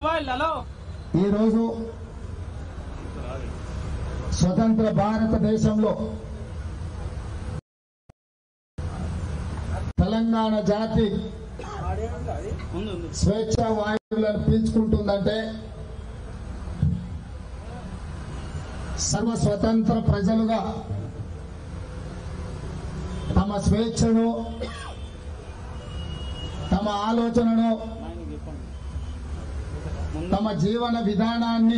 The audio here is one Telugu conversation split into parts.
మొబైల్ హలో ఈరోజు స్వతంత్ర భారతదేశంలో తెలంగాణ జాతి ఉంది ఉంది స్వేచ్ఛ వాయువులను పీల్చుకుంటుందంటే సర్వ స్వతంత్ర ప్రజలుగా తమ స్వేచ్ఛను తమ ఆలోచనను ఆయనకి చెప్పండి తమ జీవన విధానాన్ని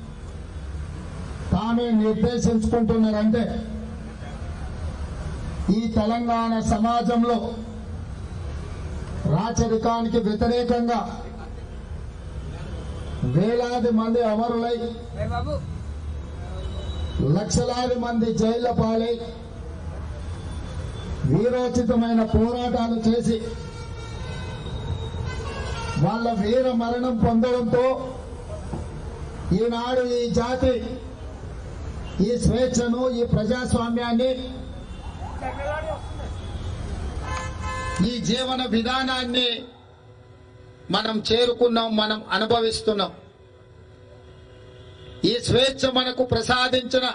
తామే నిర్దేశించుకుంటున్నారంటే ఈ తెలంగాణ సమాజంలో రాచరికానికి వ్యతిరేకంగా వేలాది మంది అమరులై లక్షలాది మంది జైళ్ల పాలై వీరోచితమైన పోరాటాలు చేసి వాళ్ళ వీర మరణం పొందడంతో ఈనాడు ఈ జాతి ఈ స్వేచ్ఛను ఈ ప్రజాస్వామ్యాన్ని ఈ జీవన విధానాన్ని మనం చేరుకున్నాం మనం అనుభవిస్తున్నాం ఈ స్వేచ్ఛ మనకు ప్రసాదించిన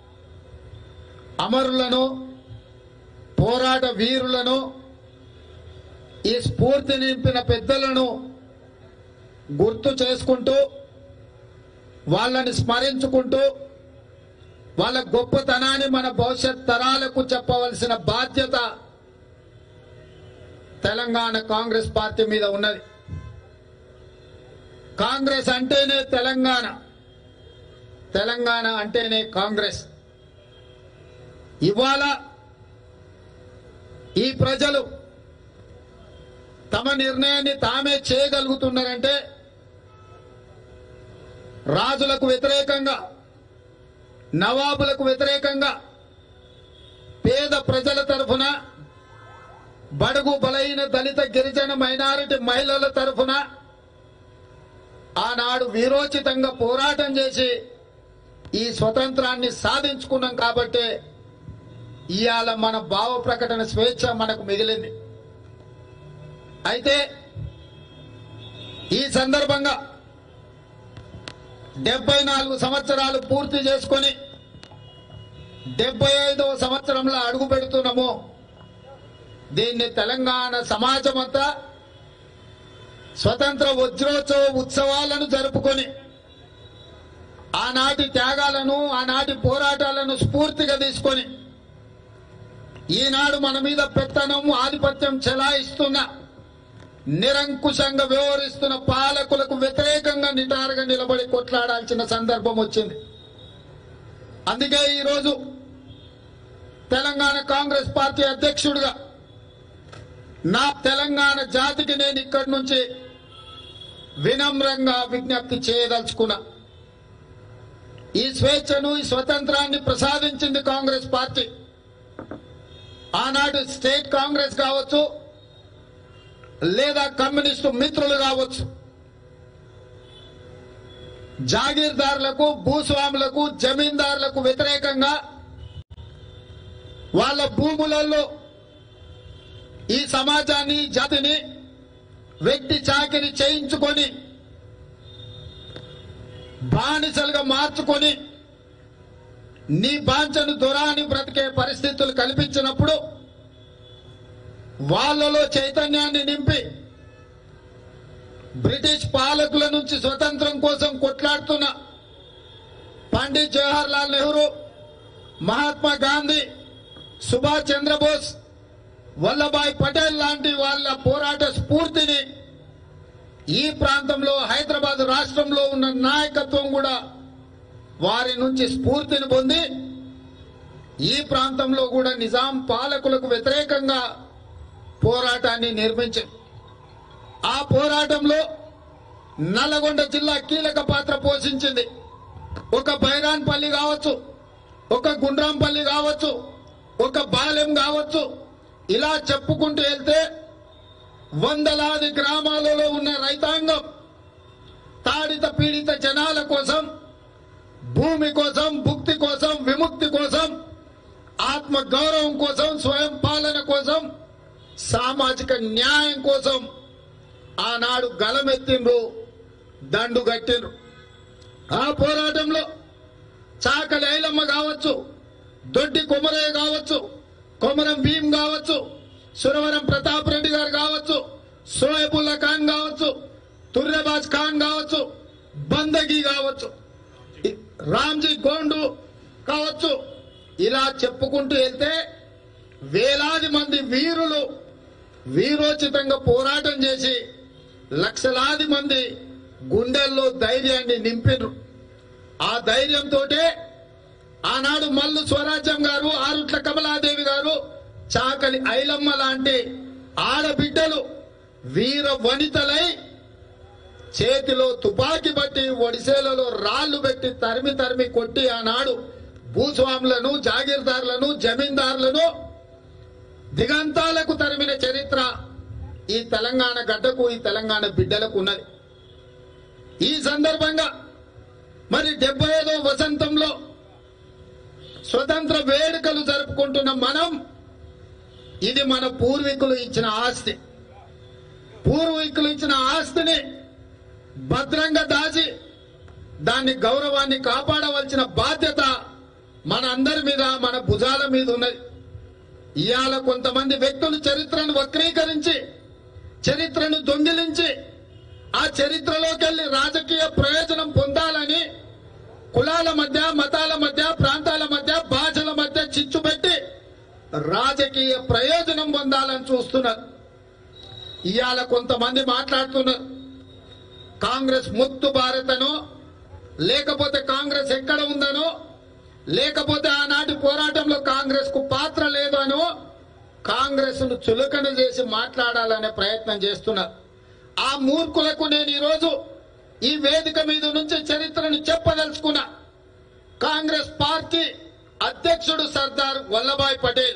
అమరులను పోరాట వీరులను ఈ స్ఫూర్తి నింపిన పెద్దలను గుర్తు చేసుకుంటూ వాళ్ళని స్మరించుకుంటూ వాళ్ళ గొప్పతనాన్ని మన భవిష్యత్ తరాలకు చెప్పవలసిన బాధ్యత తెలంగాణ కాంగ్రెస్ పార్టీ మీద ఉన్నది కాంగ్రెస్ అంటేనే తెలంగాణ తెలంగాణ అంటేనే కాంగ్రెస్ ఇవాళ ఈ ప్రజలు తమ నిర్ణయాన్ని తామే చేయగలుగుతున్నారంటే రాజులకు వ్యతిరేకంగా నవాబులకు వ్యతిరేకంగా పేద ప్రజల తరఫున బడుగు బలైన దళిత గిరిజన మైనారిటీ మహిళల తరఫున ఆనాడు వీరోచితంగా పోరాటం చేసి ఈ స్వతంత్రాన్ని సాధించుకున్నాం కాబట్టి ఇవాళ మన భావ ప్రకటన స్వేచ్ఛ మనకు మిగిలింది అయితే ఈ సందర్భంగా డెబ్బై నాలుగు సంవత్సరాలు పూర్తి చేసుకొని డెబ్బై ఐదవ సంవత్సరంలో అడుగు పెడుతున్నాము దీన్ని తెలంగాణ సమాజం అంతా స్వతంత్ర వజ్రోత్సవ ఉత్సవాలను జరుపుకొని ఆనాటి త్యాగాలను ఆనాటి పోరాటాలను స్ఫూర్తిగా తీసుకొని ఈనాడు మన మీద పెత్తనం ఆధిపత్యం చెలాయిస్తున్న నిరంకుశంగా వ్యవహరిస్తున్న పాలకులకు వ్యతిరేకంగా నిటారుగా నిలబడి కొట్లాడాల్సిన సందర్భం వచ్చింది అందుకే ఈరోజు తెలంగాణ కాంగ్రెస్ పార్టీ అధ్యక్షుడిగా నా తెలంగాణ జాతికి నేను ఇక్కడి నుంచి వినమ్రంగా విజ్ఞప్తి చేయదలుచుకున్నా ఈ స్వేచ్ఛను ఈ స్వతంత్రాన్ని ప్రసాదించింది కాంగ్రెస్ పార్టీ ఆనాడు స్టేట్ కాంగ్రెస్ కావచ్చు లేదా కమ్యూనిస్టు మిత్రులు కావచ్చు జాగీర్దారులకు భూస్వాములకు జమీందారులకు వ్యతిరేకంగా వాళ్ళ భూములలో ఈ సమాజాన్ని ఈ జాతిని వ్యక్తి చాకిరి చేయించుకొని బానిసలుగా మార్చుకొని నీ బాంచను దొరాని బ్రతికే పరిస్థితులు కల్పించినప్పుడు వాళ్ళలో చైతన్యాన్ని నింపి బ్రిటిష్ పాలకుల నుంచి స్వతంత్రం కోసం కొట్లాడుతున్న పండిత్ జవహర్ లాల్ నెహ్రూ మహాత్మా గాంధీ సుభాష్ చంద్రబోస్ వల్లభాయ్ పటేల్ లాంటి వాళ్ళ పోరాట స్ఫూర్తిని ఈ ప్రాంతంలో హైదరాబాద్ రాష్ట్రంలో ఉన్న నాయకత్వం కూడా వారి నుంచి స్ఫూర్తిని పొంది ఈ ప్రాంతంలో కూడా నిజాం పాలకులకు వ్యతిరేకంగా పోరాటాన్ని నిర్మించింది ఆ పోరాటంలో నల్లగొండ జిల్లా కీలక పాత్ర పోషించింది ఒక బైరాన్పల్లి కావచ్చు ఒక గుండ్రాంపల్లి కావచ్చు ఒక బాలెం కావచ్చు ఇలా చెప్పుకుంటూ వెళ్తే వందలాది గ్రామాలలో ఉన్న రైతాంగం తాడిత పీడిత జనాల కోసం భూమి కోసం భుక్తి కోసం విముక్తి కోసం ఆత్మ గౌరవం కోసం స్వయం పాలన కోసం సామాజిక న్యాయం కోసం ఆనాడు గలమెత్తిండ్రు దండు కట్టిండ్రు ఆ పోరాటంలో చాకలి ఐలమ్మ కావచ్చు దొడ్డి కొమరయ్య కావచ్చు కొమరం భీం కావచ్చు సురవరం ప్రతాప్ రెడ్డి గారు కావచ్చు సోయబుల్లా ఖాన్ కావచ్చు తుర్రెబాజ్ ఖాన్ కావచ్చు బందగి కావచ్చు ఇ- రామ్జీ గోండు కావచ్చు ఇలా చెప్పుకుంటూ వెళ్తే వేలాది మంది వీరులు వీరోచితంగా పోరాటం చేసి లక్షలాది మంది గుండెల్లో ధైర్యాన్ని నింపినరు ఆ ధైర్యంతో ఆనాడు మల్లు స్వరాజ్యం గారు ఆరుట్ల కమలాదేవి గారు చాకలి ఐలమ్మ లాంటి ఆడబిడ్డలు వీర వనితలై చేతిలో తుపాకీ బట్టి ఒడిసేలలో రాళ్లు పెట్టి తరిమి తరిమి కొట్టి ఆనాడు భూస్వాములను జాగీర్దారులను జమీందారులను దిగంతాలకు తరిమిన చరిత్ర ఈ తెలంగాణ గడ్డకు ఈ తెలంగాణ బిడ్డలకు ఉన్నది ఈ సందర్భంగా మరి డెబ్బై ఐదో వసంతంలో స్వతంత్ర వేడుకలు జరుపుకుంటున్న మనం ఇది మన పూర్వీకులు ఇచ్చిన ఆస్తి పూర్వీకులు ఇచ్చిన ఆస్తిని భద్రంగా దాచి దాన్ని గౌరవాన్ని కాపాడవలసిన బాధ్యత మన అందరి మీద మన భుజాల మీద ఉన్నది ఇవాళ కొంతమంది వ్యక్తులు చరిత్రను వక్రీకరించి చరిత్రను దొంగిలించి ఆ చరిత్రలోకి వెళ్లి రాజకీయ ప్రయోజనం పొందాలని కులాల మధ్య మతాల మధ్య ప్రాంతాల మధ్య భాషల మధ్య చిచ్చు పెట్టి రాజకీయ ప్రయోజనం పొందాలని చూస్తున్నారు ఇవాళ కొంతమంది మాట్లాడుతున్నారు కాంగ్రెస్ ముత్తు భారతను లేకపోతే కాంగ్రెస్ ఎక్కడ ఉందనో లేకపోతే ఆనాటి పోరాటంలో కాంగ్రెస్ కు పాత్ర లేదనో కాంగ్రెస్ ను చులకన చేసి మాట్లాడాలనే ప్రయత్నం చేస్తున్నారు ఆ మూర్ఖులకు నేను ఈరోజు ఈ వేదిక మీద నుంచి చరిత్రను చెప్పదలుచుకున్నా కాంగ్రెస్ పార్టీ అధ్యక్షుడు సర్దార్ వల్లభాయ్ పటేల్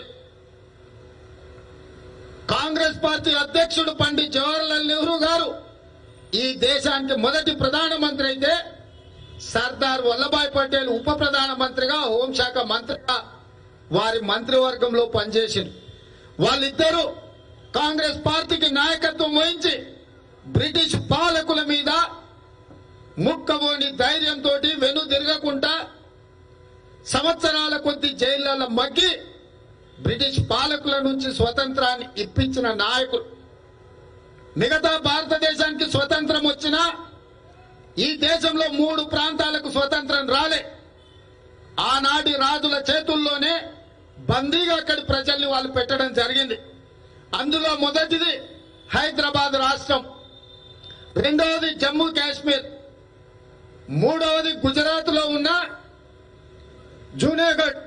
కాంగ్రెస్ పార్టీ అధ్యక్షుడు పండిత్ జవహర్లాల్ నెహ్రూ గారు ఈ దేశానికి మొదటి ప్రధానమంత్రి అయితే సర్దార్ వల్లభాయ్ పటేల్ ఉప ప్రధానమంత్రిగా హోంశాఖ మంత్రిగా వారి మంత్రివర్గంలో పనిచేసింది వాళ్ళిద్దరూ కాంగ్రెస్ పార్టీకి నాయకత్వం వహించి బ్రిటిష్ పాలకుల మీద ముక్కబోని ధైర్యంతో వెను తిరగకుండా సంవత్సరాల కొద్ది జైళ్లలో మగ్గి బ్రిటిష్ పాలకుల నుంచి స్వతంత్రాన్ని ఇప్పించిన నాయకులు మిగతా భారతదేశానికి స్వతంత్రం వచ్చినా ఈ దేశంలో మూడు ప్రాంతాలకు స్వతంత్రం రాలే ఆనాటి రాజుల చేతుల్లోనే బందీగా అక్కడి ప్రజల్ని వాళ్ళు పెట్టడం జరిగింది అందులో మొదటిది హైదరాబాద్ రాష్ట్రం రెండవది జమ్మూ కాశ్మీర్ మూడవది గుజరాత్ లో ఉన్న జూనాగఢ్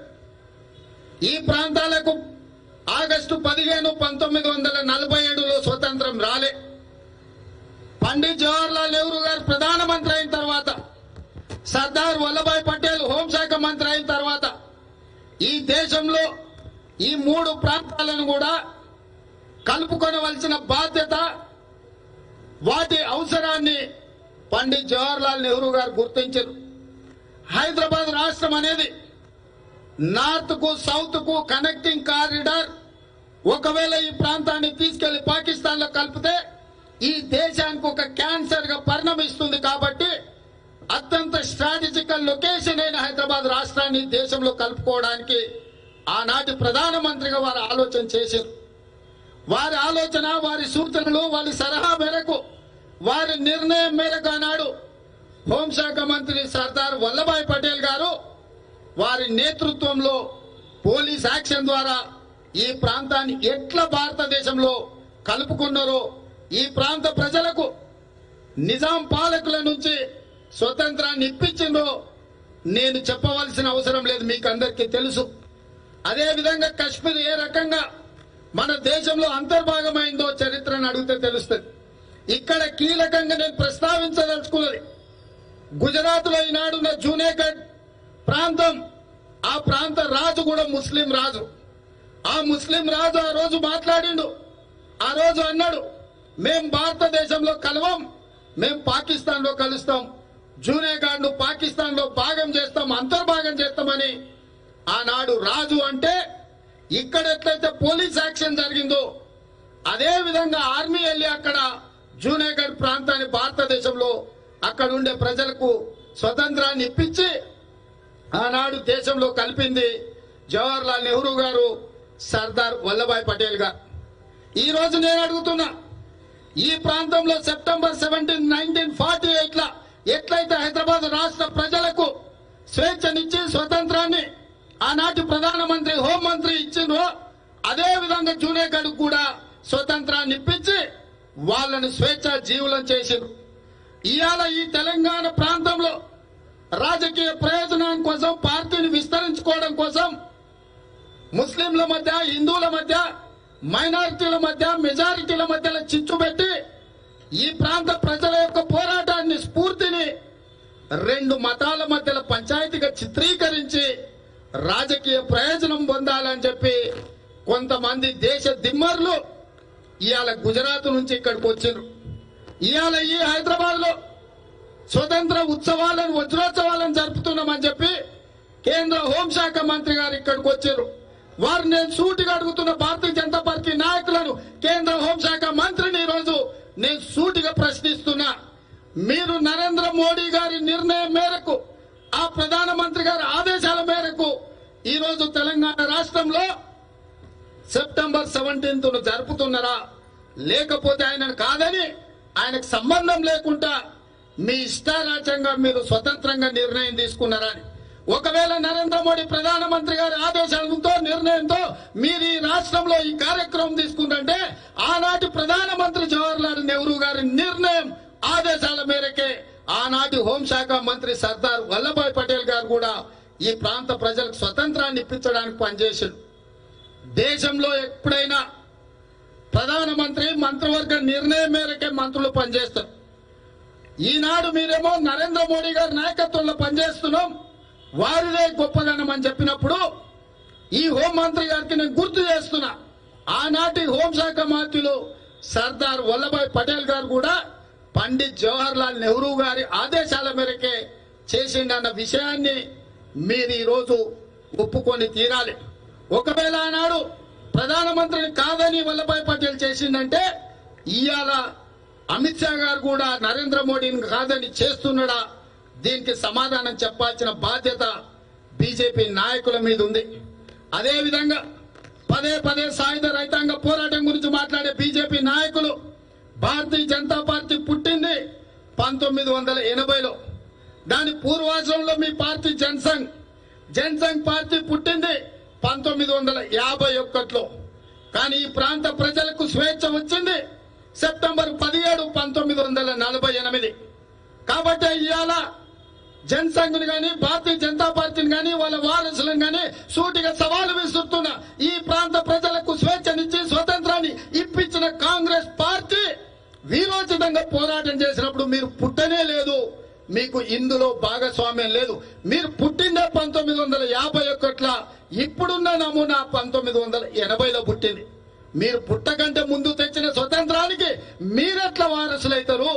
ఈ ప్రాంతాలకు ఆగస్టు పదిహేను పంతొమ్మిది వందల నలభై ఏడులో స్వతంత్రం రాలే పండిత్ జవహర్లాల్ నెహ్రూ గారు ప్రధానమంత్రి అయిన తర్వాత సర్దార్ వల్లభాయ్ పటేల్ హోంశాఖ మంత్రి అయిన తర్వాత ఈ దేశంలో ఈ మూడు ప్రాంతాలను కూడా కలుపుకొనవలసిన బాధ్యత వాటి అవసరాన్ని పండిత్ జవహర్లాల్ నెహ్రూ గారు గుర్తించారు హైదరాబాద్ రాష్ట్రం అనేది నార్త్ కు సౌత్ కు కనెక్టింగ్ కారిడార్ ఒకవేళ ఈ ప్రాంతాన్ని తీసుకెళ్లి పాకిస్తాన్ లో కలిపితే ఈ దేశానికి ఒక క్యాన్సర్ గా పరిణమిస్తుంది కాబట్టి అత్యంత స్ట్రాటజికల్ లొకేషన్ అయిన హైదరాబాద్ రాష్ట్రాన్ని దేశంలో కలుపుకోవడానికి ఆనాటి ప్రధానమంత్రిగా వారు ఆలోచన చేశారు వారి ఆలోచన వారి సూచనలు వారి సలహా మేరకు వారి నిర్ణయం మేరకు ఆనాడు హోంశాఖ మంత్రి సర్దార్ వల్లభాయ్ పటేల్ గారు వారి నేతృత్వంలో పోలీస్ యాక్షన్ ద్వారా ఈ ప్రాంతాన్ని ఎట్లా భారతదేశంలో కలుపుకున్నారో ఈ ప్రాంత ప్రజలకు నిజాం పాలకుల నుంచి స్వతంత్రాన్ని ఇప్పించిందో నేను చెప్పవలసిన అవసరం లేదు మీకు అందరికీ తెలుసు అదే విధంగా కశ్మీర్ ఏ రకంగా మన దేశంలో అంతర్భాగమైందో చరిత్రను అడిగితే తెలుస్తుంది ఇక్కడ కీలకంగా నేను ప్రస్తావించదలుచుకున్నది గుజరాత్ లో ఈనాడున్న జూనేగఢ్ ప్రాంతం ఆ ప్రాంత రాజు కూడా ముస్లిం రాజు ఆ ముస్లిం రాజు ఆ రోజు మాట్లాడిండు ఆ రోజు అన్నాడు మేం భారతదేశంలో కలవం మేం పాకిస్తాన్ లో కలుస్తాం జూనేగాడ్ ను పాకిస్తాన్ లో భాగం చేస్తాం అంతర్భాగం చేస్తామని ఆనాడు రాజు అంటే ఇక్కడ ఎట్లయితే పోలీస్ యాక్షన్ జరిగిందో అదే విధంగా ఆర్మీ వెళ్ళి అక్కడ జూనేగఢ్ ప్రాంతాన్ని భారతదేశంలో అక్కడ ఉండే ప్రజలకు స్వతంత్రాన్ని ఇప్పించి ఆనాడు దేశంలో కలిపింది జవహర్లాల్ నెహ్రూ గారు సర్దార్ వల్లభాయ్ పటేల్ గారు ఈ రోజు నేను అడుగుతున్నా ఈ ప్రాంతంలో September seventeen nineteen forty eight లా ఎట్లయితే హైదరాబాద్ రాష్ట్ర ప్రజలకు స్వేచ్ఛనిచ్చి స్వతంత్రాన్ని ఆనాటి ప్రధానమంత్రి హోంమంత్రి ఇచ్చిండ్రో అదే విధంగా జూనేగఢ్ కూడా స్వతంత్రాన్ని ఇప్పించి వాళ్ళని స్వేచ్ఛ జీవులను చేసిండ్రు ఇవాళ ఈ తెలంగాణ ప్రాంతంలో రాజకీయ ప్రయోజనం కోసం పార్టీని విస్తరించుకోవడం కోసం ముస్లింల మధ్య హిందువుల మధ్య మైనారిటీల మధ్య మెజారిటీల మధ్యలో చిచ్చు పెట్టి ఈ ప్రాంత ప్రజల యొక్క పోరాటాన్ని స్ఫూర్తిని రెండు మతాల మధ్యలో పంచాయతీగా చిత్రీకరించి రాజకీయ ప్రయోజనం పొందాలని చెప్పి కొంతమంది దేశ దిమ్మర్లు ఇవాళ గుజరాత్ నుంచి ఇక్కడికి వచ్చారు ఇవాళ ఈ హైదరాబాద్ లో స్వతంత్ర ఉత్సవాలను వజ్రోత్సవాలను జరుపుతున్నామని చెప్పి కేంద్ర హోంశాఖ మంత్రి గారు ఇక్కడికి వచ్చారు వారు నేను సూటిగా అడుగుతున్న భారతీయ జనతా పార్టీ నాయకులను కేంద్ర హోంశాఖ మంత్రిని ఈరోజు నేను సూటిగా ప్రశ్నిస్తున్నా మీరు నరేంద్ర మోడీ గారి నిర్ణయం మేరకు ఆ ప్రధానమంత్రి గారి ఆదేశాల మేరకు ఈ రోజు తెలంగాణ రాష్ట్రంలో సెప్టెంబర్ సెవెంటీన్త్ జరుపుతున్నారా లేకపోతే ఆయన కాదని ఆయనకు సంబంధం లేకుండా మీ ఇష్టారాజ్యంగా మీరు స్వతంత్రంగా నిర్ణయం తీసుకున్నారా అని ఒకవేళ నరేంద్ర మోడీ ప్రధానమంత్రి గారి ఆదేశాలతో నిర్ణయంతో మీరు ఈ రాష్ట్రంలో ఈ కార్యక్రమం తీసుకుంటే ఆనాటి ప్రధానమంత్రి జవహర్లాల్ నెహ్రూ గారి నిర్ణయం ఆదేశాల మేరకే ఆనాటి హోంశాఖ మంత్రి సర్దార్ వల్లభాయ్ పటేల్ గారు కూడా ఈ ప్రాంత ప్రజలకు స్వతంత్రాన్ని ఇప్పించడానికి పనిచేశాడు దేశంలో ఎప్పుడైనా ప్రధానమంత్రి మంత్రివర్గ నిర్ణయం మేరకే మంత్రులు పనిచేస్తారు ఈనాడు మీరేమో నరేంద్ర మోడీ గారి నాయకత్వంలో పనిచేస్తున్నాం వారిదే గొప్పదనం అని చెప్పినప్పుడు ఈ హోంమంత్రి గారికి నేను గుర్తు చేస్తున్నా ఆనాటి హోంశాఖ మంత్రులు సర్దార్ వల్లభాయ్ పటేల్ గారు కూడా పండిత్ జవహర్ లాల్ నెహ్రూ గారి ఆదేశాల మేరకే చేసిండన్న విషయాన్ని మీరు ఈరోజు ఒప్పుకొని తీరాలి ఒకవేళ ఆనాడు ప్రధానమంత్రిని కాదని వల్లభాయ్ పటేల్ చేసిందంటే ఇవాళ అమిత్ షా గారు కూడా నరేంద్ర మోడీని కాదని చేస్తున్నాడా దీనికి సమాధానం చెప్పాల్సిన బాధ్యత బీజేపీ నాయకుల మీద ఉంది అదే విధంగా పదే పదే సాయుధ రైతాంగ పోరాటం గురించి మాట్లాడే బీజేపీ నాయకులు భారతీయ జనతా పార్టీ పుట్టింది పంతొమ్మిది వందల ఎనభైలో దాని పూర్వాశ్రంలో మీ పార్టీ జనసంఘ్ జనసంఘ్ పార్టీ పుట్టింది పంతొమ్మిది వందల యాభై ఒక్కట్లో కానీ ఈ ప్రాంత ప్రజలకు స్వేచ్ఛ వచ్చింది సెప్టెంబర్ పదిహేడు పంతొమ్మిది వందల నలభై ఎనిమిది కాబట్టి ఇవాళ జనసంఘ్ని గాని భారతీయ జనతా పార్టీని గాని వాళ్ళ వారసులను గాని సూటిగా సవాలు విసురుతున్న ఈ ప్రాంత ప్రజలకు స్వేచ్ఛనిచ్చి స్వతంత్రాన్ని ఇప్పించిన కాంగ్రెస్ పార్టీ వీరోచితంగా పోరాటం చేసినప్పుడు మీరు పుట్టనే లేదు మీకు ఇందులో భాగస్వామ్యం లేదు మీరు పుట్టిందే పంతొమ్మిది వందల యాభై ఒకట్ల ఇప్పుడున్న నమూనా పంతొమ్మిది వందల ఎనభైలో పుట్టింది మీరు పుట్టకంటే ముందు తెచ్చిన స్వతంత్రానికి మీరెట్లా వారసులైతారు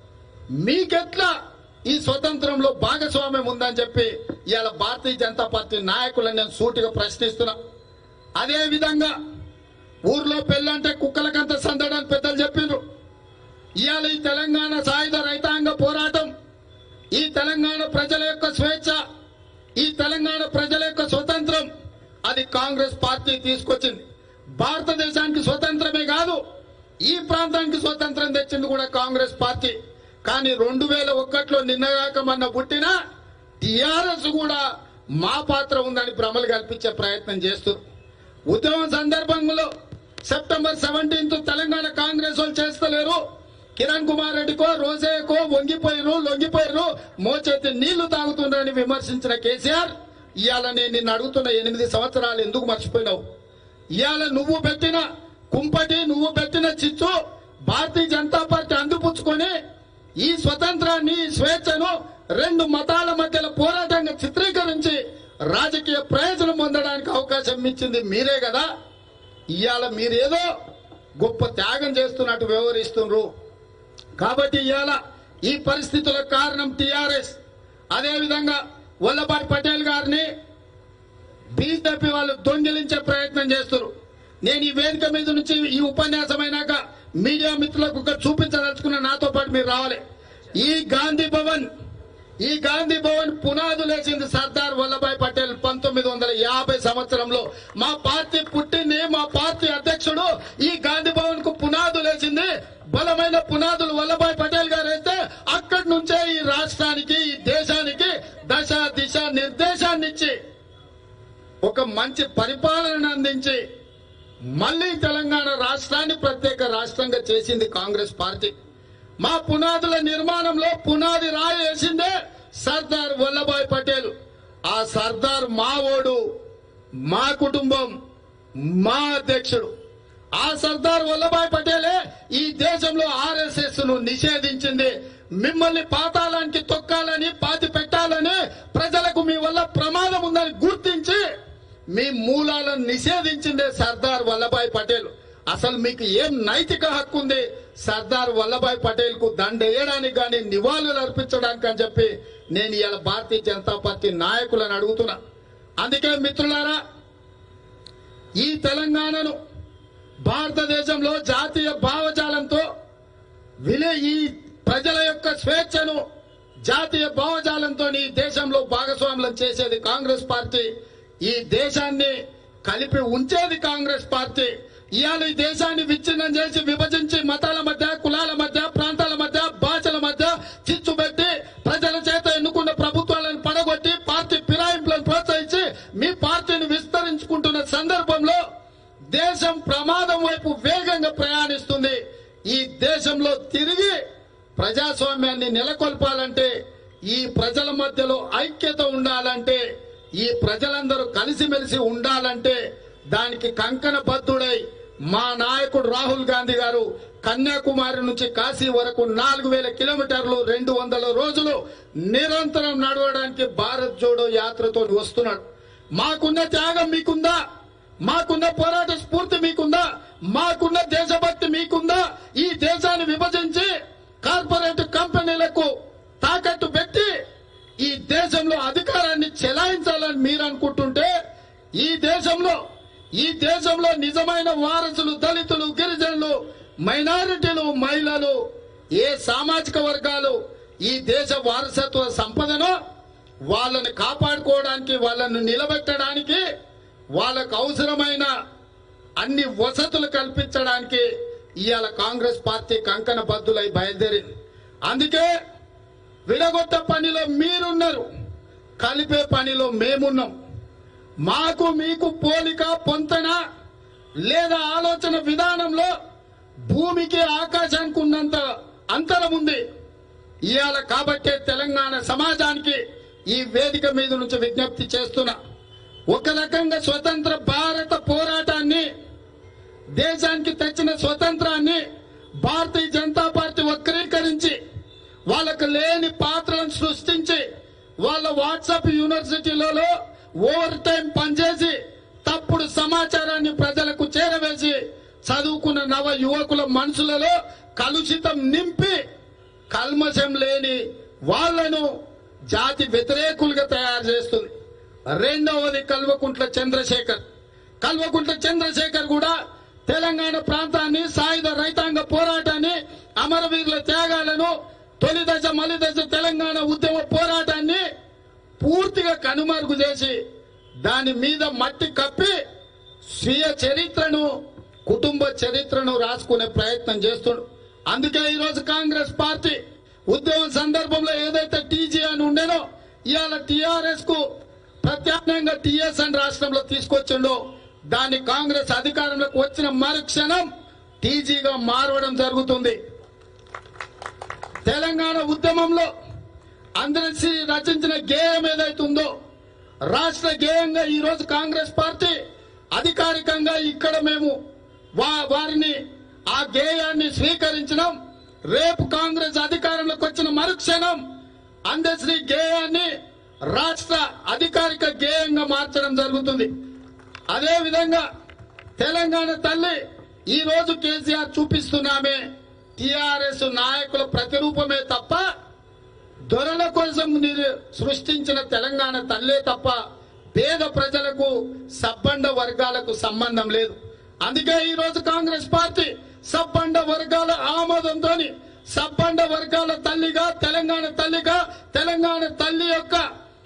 మీకెట్లా ఈ స్వతంత్రంలో భాగస్వామ్యం ఉందని చెప్పి ఇవాళ భారతీయ జనతా పార్టీ నాయకులను నేను సూటిగా ప్రశ్నిస్తున్నా అదే విధంగా ఊర్లో పెళ్ళంటే కుక్కలకంత సందడని పెద్దలు చెప్పిండ్రు ఇవాళ ఈ తెలంగాణ సాయుధ రైతాంగ పోరాటం ఈ తెలంగాణ ప్రజల యొక్క స్వేచ్ఛ ఈ తెలంగాణ ప్రజల యొక్క స్వతంత్రం అది కాంగ్రెస్ పార్టీ తీసుకొచ్చింది భారతదేశానికి స్వతంత్రమే కాదు ఈ ప్రాంతానికి స్వతంత్రం తెచ్చింది కూడా కాంగ్రెస్ పార్టీ కానీ రెండు వేల ఒక్కట్లో నిన్నగాక మొన్న పుట్టిన టిఆర్ఎస్ కూడా మా పాత్ర ఉందని భ్రమలు కల్పించే ప్రయత్నం చేస్తారు ఉద్యమం సందర్భంలో సెప్టెంబర్ సెవెంటీన్త్ తెలంగాణ కాంగ్రెస్ వాళ్ళు చేస్తలేరు కిరణ్ కుమార్ రెడ్డికో రోజేకో వంగిపోయారు లొంగిపోయారు మోచేతి నీళ్లు తాగుతున్నారని విమర్శించిన కేసీఆర్ ఇవాళ నేను నిన్ను అడుగుతున్న ఎనిమిది సంవత్సరాలు ఎందుకు మర్చిపోయినావు ఇవాళ నువ్వు పెట్టిన కుంపటి నువ్వు పెట్టిన చిచ్చు భారతీయ జనతా పార్టీ అందిపుచ్చుకొని ఈ స్వతంత్రాన్ని ఈ స్వేచ్ఛను రెండు మతాల మధ్యలో పోరాటంగా చిత్రీకరించి రాజకీయ ప్రయోజనం పొందడానికి అవకాశం ఇచ్చింది మీరే కదా ఇవాళ మీరేదో గొప్ప త్యాగం చేస్తున్నట్టు వ్యవహరిస్తున్నారు కాబట్టి ఇవాళ ఈ పరిస్థితులకు కారణం టిఆర్ఎస్ అదేవిధంగా వల్లభాయ్ పటేల్ గారిని బీజేపీ వాళ్ళు దొంగిలించే ప్రయత్నం చేస్తారు నేను ఈ వేదిక మీద నుంచి ఈ ఉపన్యాసం అయినాక మీడియా మిత్రులకు ఒక చూపించదలుచుకున్న నాతో పాటు మీరు రావాలి ఈ గాంధీ భవన్ ఈ గాంధీ భవన్ పునాదులేసింది సర్దార్ వల్లభాయ్ పటేల్ పంతొమ్మిది వందల యాభై సంవత్సరంలో మా పార్టీ పుట్టింది మా పార్టీ అధ్యక్షుడు ఈ గాంధీ భవన్ కు పునాదులేసింది బలమైన పునాదులు వల్లభాయ్ పటేల్ గారు వేస్తే అక్కడి నుంచే ఈ రాష్ట్రానికి ఈ దేశానికి దశ దిశ నిర్దేశాన్ని ఇచ్చి ఒక మంచి పరిపాలన అందించి మళ్ళీ తెలంగాణ రాష్ట్రాన్ని ప్రత్యేక రాష్ట్రంగా చేసింది కాంగ్రెస్ పార్టీ మా పునాదుల నిర్మాణంలో పునాది రాయి వేసిందే సర్దార్ వల్లభాయ్ పటేల్ ఆ సర్దార్ మా ఓడు మా కుటుంబం మా అధ్యక్షుడు ఆ సర్దార్ వల్లభాయ్ పటేలే ఈ దేశంలో ఆర్ఎస్ఎస్ ను నిషేధించింది మిమ్మల్ని పాతాళానికి తొక్కాలని పాతి పెట్టాలని ప్రజలకు మీ వల్ల ప్రమాదం ఉందని గుర్తించి మీ మూలాలను నిషేధించిందే సర్దార్ వల్లభాయ్ పటేల్ అసలు మీకు ఏం నైతిక హక్కు ఉంది సర్దార్ వల్లభాయ్ పటేల్ కు దండేయడానికి కానీ నివాళులు అర్పించడానికి అని చెప్పి నేను ఇవాళ భారతీయ జనతా పార్టీ నాయకులను అడుగుతున్నా అందుకే మిత్రులారా ఈ తెలంగాణను భారతదేశంలో జాతీయ భావజాలంతో విలే ఈ ప్రజల యొక్క స్వేచ్ఛను జాతీయ భావజాలంతో ఈ దేశంలో భాగస్వాములం చేసేది కాంగ్రెస్ పార్టీ ఈ దేశాన్ని కలిపి ఉంచేది కాంగ్రెస్ పార్టీ ఇవాళ ఈ దేశాన్ని విచ్ఛిన్నం చేసి విభజించి మతాల మధ్య కులాల మధ్య ప్రాంతాల మధ్య భాషల మధ్య చిచ్చు పెట్టి ప్రజల చేత ఎన్నుకున్న ప్రభుత్వాలను పడగొట్టి పార్టీ ఫిరాయింపులను ప్రోత్సహించి మీ పార్టీని విస్తరించుకుంటున్న సందర్భంలో దేశం ప్రమాదం వైపు వేగంగా ప్రయాణిస్తుంది ఈ దేశంలో తిరిగి ప్రజాస్వామ్యాన్ని నెలకొల్పాలంటే ఈ ప్రజల మధ్యలో ఐక్యత ఉండాలంటే ఈ ప్రజలందరూ కలిసిమెలిసి ఉండాలంటే దానికి కంకణ బద్దుడై మా నాయకుడు రాహుల్ గాంధీ గారు కన్యాకుమారి నుంచి కాశీ వరకు నాలుగు వేల కిలోమీటర్లు రెండు వందల రోజులు నిరంతరం నడవడానికి భారత్ జోడో యాత్రతో వస్తున్నాడు మాకున్న త్యాగం మీకుందా మాకున్న పోరాట స్ఫూర్తి మీకుందా మాకున్న దేశభక్తి మీకుందా ఈ దేశాన్ని విభజించి కార్పొరేట్ కంపెనీలకు తాకట్టు పెట్టి ఈ దేశంలో అధికారాన్ని చెలాయించాలని మీరు అనుకుంటుంటే ఈ దేశంలో ఈ దేశంలో నిజమైన వారసులు దళితులు గిరిజనులు మైనారిటీలు మహిళలు ఏ సామాజిక వర్గాలు ఈ దేశ వారసత్వ సంపదను వాళ్ళని కాపాడుకోవడానికి వాళ్ళను నిలబెట్టడానికి వాళ్ళకు అవసరమైన అన్ని వసతులు కల్పించడానికి ఇవాళ కాంగ్రెస్ పార్టీ కంకణ బద్దులై బయలుదేరింది అందుకే విడగొట్ట పనిలో మీరున్నారు కలిపే పనిలో మేమున్నాం మాకు మీకు పోలిక పొంతన లేదా ఆలోచన విధానంలో భూమికి ఆకాశానికి ఉన్నంత అంతరం ఉంది ఇవాళ కాబట్టే తెలంగాణ సమాజానికి ఈ వేదిక మీద నుంచి విజ్ఞప్తి చేస్తున్నా ఒక రకంగా స్వతంత్ర భారత పోరాటాన్ని దేశానికి తెచ్చిన స్వతంత్రాన్ని భారతీయ జనతా పార్టీ వక్రీకరించి వాళ్ళకు లేని పాత్రలను సృష్టించి వాళ్ళ వాట్సాప్ యూనివర్సిటీలలో ఓవర్ టైం పనిచేసి తప్పుడు సమాచారాన్ని ప్రజలకు చేరవేసి చదువుకున్న నవ యువకుల మనసులలో కలుషితం నింపి కల్మషం లేని వాళ్లను జాతి వ్యతిరేకులుగా తయారు చేస్తుంది రెండవది కల్వకుంట్ల చంద్రశేఖర్ కల్వకుంట్ల చంద్రశేఖర్ కూడా తెలంగాణ ప్రాంతాన్ని సాయుధ రైతాంగ పోరాటాన్ని అమరవీరుల త్యాగాలను తొలి దశ మలి దశ తెలంగాణ ఉద్యమ పోరాటాన్ని పూర్తిగా కనుమరుగు చేసి దాని మీద మట్టి కప్పి స్వీయ చరిత్రను కుటుంబ చరిత్రను రాసుకునే ప్రయత్నం చేస్తుండు అందుకే ఈరోజు కాంగ్రెస్ పార్టీ ఉద్యమం సందర్భంలో ఏదైతే టీజీ అని ఉండేనో ఇవాళ టిఆర్ఎస్ కు ప్రత్యామ్నాయంగా టిఎస్ అని రాష్ట్రంలో తీసుకొచ్చిండో దాన్ని కాంగ్రెస్ అధికారంలోకి వచ్చిన మరుక్షణం టీజీగా మారవడం జరుగుతుంది తెలంగాణ ఉద్యమంలో అందరిసి రచించిన గేయం ఏదైతే ఉందో రాష్ట్ర గేయంగా ఈ రోజు కాంగ్రెస్ పార్టీ అధికారికంగా ఇక్కడ మేము వా- వారిని ఆ గేయాన్ని స్వీకరించడం రేపు కాంగ్రెస్ అధికారంలోకి వచ్చిన మరుక్షణం అందశ్రీ గేయాన్ని రాష్ట్ర అధికారిక గేయంగా మార్చడం జరుగుతుంది అదే విధంగా తెలంగాణ తల్లి ఈ రోజు కేసీఆర్ చూపిస్తున్నామే టిఆర్ఎస్ నాయకుల ప్రతిరూపమే తప్ప దొరల కోసం మీరు సృష్టించిన తెలంగాణ తల్లే తప్ప పేద ప్రజలకు సబ్బండ వర్గాలకు సంబంధం లేదు అందుకే ఈ రోజు కాంగ్రెస్ పార్టీ సబ్బండ వర్గాల ఆమోదంతో సబ్బండ వర్గాల తల్లిగా తెలంగాణ తల్లిగా తెలంగాణ తల్లి యొక్క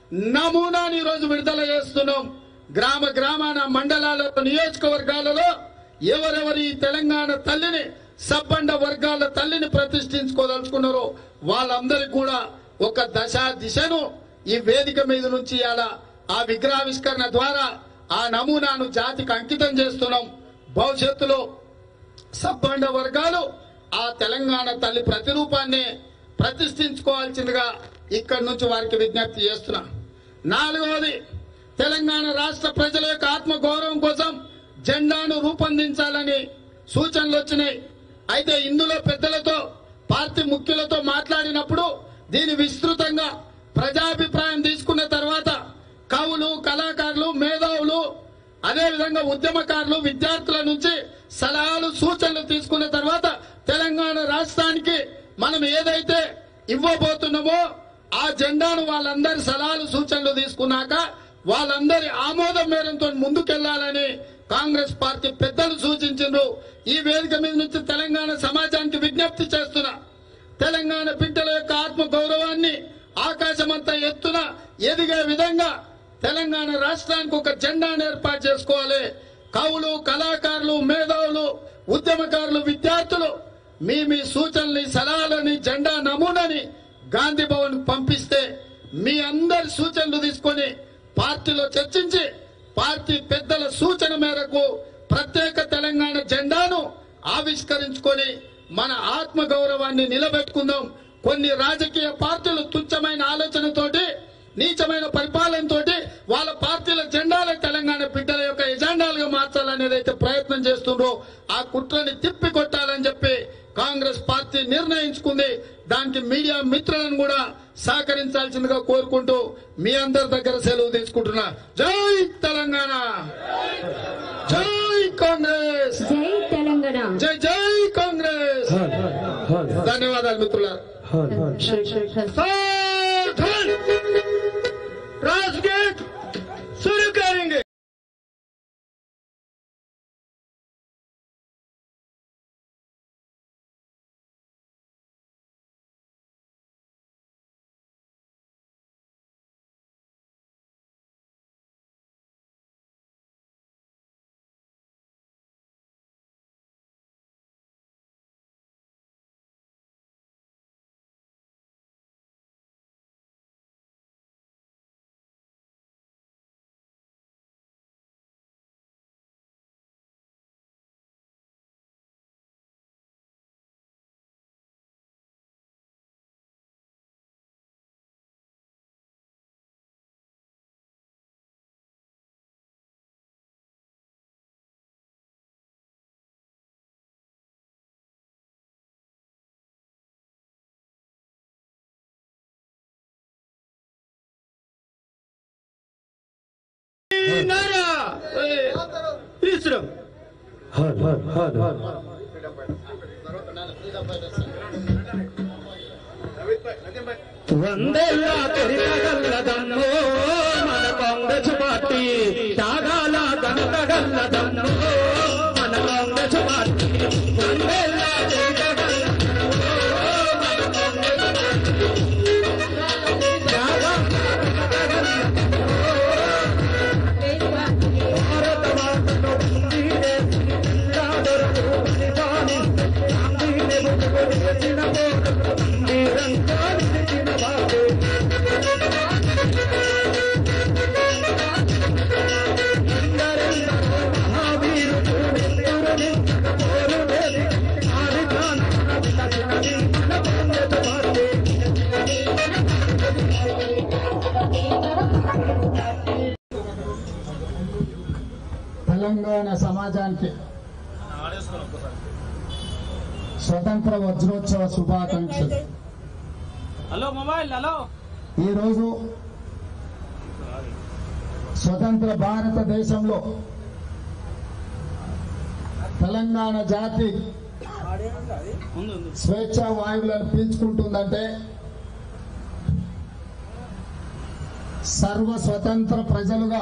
నమూనాని ఈరోజు విడుదల చేస్తున్నాం గ్రామ గ్రామాన మండలాలలో నియోజకవర్గాలలో ఎవరెవరి ఈ తెలంగాణ తల్లిని సబ్బండ వర్గాల తల్లిని ప్రతిష్ఠించుకోదలుచుకున్నారో వాళ్ళందరికీ కూడా ఒక దశ దిశను ఈ వేదిక మీద నుంచి అలా ఆ విగ్రహావిష్కరణ ద్వారా ఆ నమూనాను జాతికి అంకితం చేస్తున్నాం భవిష్యత్తులో సబ్బండ వర్గాలు ఆ తెలంగాణ తల్లి ప్రతిరూపాన్ని ప్రతిష్ఠించుకోవాల్సిందిగా ఇక్కడి నుంచి వారికి విజ్ఞప్తి చేస్తున్నా నాలుగవది తెలంగాణ రాష్ట్ర ప్రజల యొక్క ఆత్మ గౌరవం కోసం జెండాను రూపొందించాలని సూచనలు వచ్చినాయి అయితే ఇందులో పెద్దలతో పార్టీ ముఖ్యులతో మాట్లాడినప్పుడు దీని విస్తృతంగా ప్రజాభిప్రాయం తీసుకున్న తర్వాత కవులు కళాకారులు మేధావులు అదేవిధంగా ఉద్యమకారులు విద్యార్థుల నుంచి సలహాలు సూచనలు తీసుకున్న తర్వాత తెలంగాణ రాష్ట్రానికి మనం ఏదైతే ఇవ్వబోతున్నామో ఆ జెండాను వాళ్ళందరి సలహాలు సూచనలు తీసుకున్నాక వాళ్ళందరి ఆమోదం మేరంతో ముందుకెళ్లాలని కాంగ్రెస్ పార్టీ పెద్దలు సూచించారు ఈ వేదిక మీద నుంచి తెలంగాణ సమాజానికి విజ్ఞప్తి చేస్తున్నా తెలంగాణ బిడ్డల యొక్క ఆత్మ గౌరవాన్ని ఆకాశమంతా ఎత్తున ఎదిగే విధంగా తెలంగాణ రాష్ట్రానికి ఒక జెండాను ఏర్పాటు చేసుకోవాలి కవులు కళాకారులు మేధావులు ఉద్యమకారులు విద్యార్థులు మీ మీ సూచనలు సలహాలని జెండా నమూనాని గాంధీ భవన్ పంపిస్తే మీ అందరి సూచనలు తీసుకొని పార్టీలో చర్చించి పార్టీ పెద్దల సూచన మేరకు ప్రత్యేక తెలంగాణ జెండాను ఆవిష్కరించుకొని మన ఆత్మ గౌరవాన్ని నిలబెట్టుకుందాం కొన్ని రాజకీయ పార్టీలు తుచ్చమైన ఆలోచనతోటి నీచమైన పరిపాలనతోటి వాళ్ళ పార్టీల జెండాల తెలంగాణ బిడ్డల యొక్క ఎజెండాలుగా మార్చాలనేది అయితే ప్రయత్నం చేస్తుండ్రో ఆ కుట్రని తిప్పి కొట్టాలని చెప్పి కాంగ్రెస్ పార్టీ నిర్ణయించుకుంది దానికి మీడియా మిత్రులను కూడా సహకరించాల్సిందిగా కోరుకుంటూ మీ అందరి దగ్గర సెలవు తీసుకుంటున్నా జై తెలంగాణ జై కాంగ్రెస్ జై తెలంగాణ జై జై కాంగ్రెస్ ధన్యవాదాలు మిత్రులారా सावधान राजगीत शुरू करेंगे नारा तीसरा వందేళ్ళ చరితగల్లదన్నో మన కాంగ్రెస్ పార్టీ త్యాగాల ఘనతగల్లదన్నో మన కాంగ్రెస్ పార్టీ వందేళ్ళ చరితగల్లదన్నో మన కాంగ్రెస్ పార్టీ త్యాగాల ఘనతగల్లదన్నో భారత మాతను బందీనే ఎందాదరకు బలిదాని గాంధీనే ముట్టుకు నిలిచిన పోరు నిరంగా నిలిచిన బాబు ఎందరెందరో మహావీరులు ఎందరో నిలిచిన పోరు వేది ఆదికాన విలసినది మన కాంగ్రెస్ పార్టీ తెలంగాణ సమాజానికి స్వతంత్ర వజ్రోత్సవ శుభాకాంక్షలు హలో మొబైల్ హలో ఈరోజు స్వతంత్ర భారతదేశంలో తెలంగాణ జాతి ముందు ఉంది స్వేచ్ఛ వాయువులను పీల్చుకుంటుందంటే సర్వ స్వతంత్ర ప్రజలుగా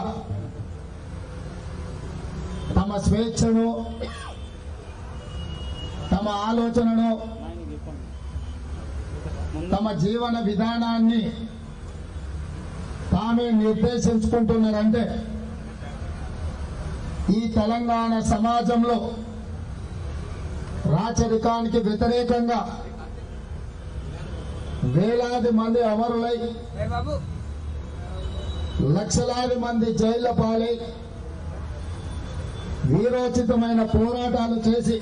తమ స్వేచ్ఛను తమ ఆలోచనను నాయనకి చెప్పండి తమ జీవన విధానాన్ని తామే నిర్దేశించుకుంటున్నారంటే ఈ తెలంగాణ సమాజంలో రాచరికానికి వ్యతిరేకంగా వేలాది మంది అమరులై లక్షలాది మంది జైళ్ల పాలై వీరోచితమైన పోరాటాలు చేసి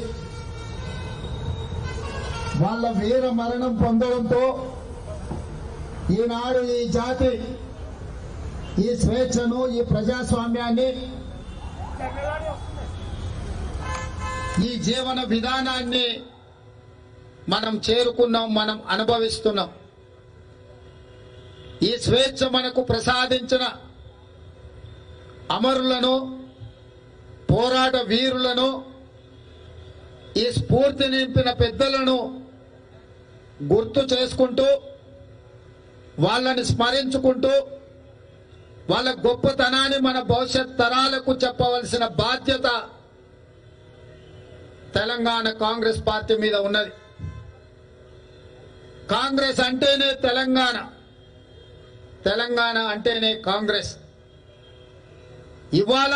వాళ్ళ వీర మరణం పొందడంతో ఈనాడు ఈ జాతి ఈ స్వేచ్ఛను ఈ ప్రజాస్వామ్యాన్ని ఈ జీవన విధానాన్ని మనం చేరుకున్నాం మనం అనుభవిస్తున్నాం ఈ స్వేచ్ఛ మనకు ప్రసాదించిన అమరులను పోరాట వీరులను ఈ స్ఫూర్తి నింపిన పెద్దలను గుర్తు చేసుకుంటూ వాళ్ళని స్మరించుకుంటూ వాళ్ళ గొప్పతనాన్ని మన భవిష్యత్ తరాలకు చెప్పవలసిన బాధ్యత తెలంగాణ కాంగ్రెస్ పార్టీ మీద ఉన్నది కాంగ్రెస్ అంటేనే తెలంగాణ తెలంగాణ అంటేనే కాంగ్రెస్ ఇవాళ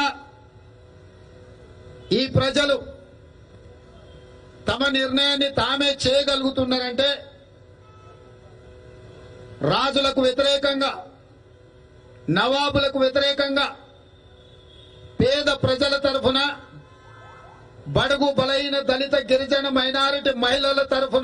ఈ ప్రజలు తమ నిర్ణయాన్ని తామే చేయగలుగుతున్నారంటే రాజులకు వ్యతిరేకంగా నవాబులకు వ్యతిరేకంగా పేద ప్రజల తరఫున బడుగు బలైన దళిత గిరిజన మైనారిటీ మహిళల తరఫున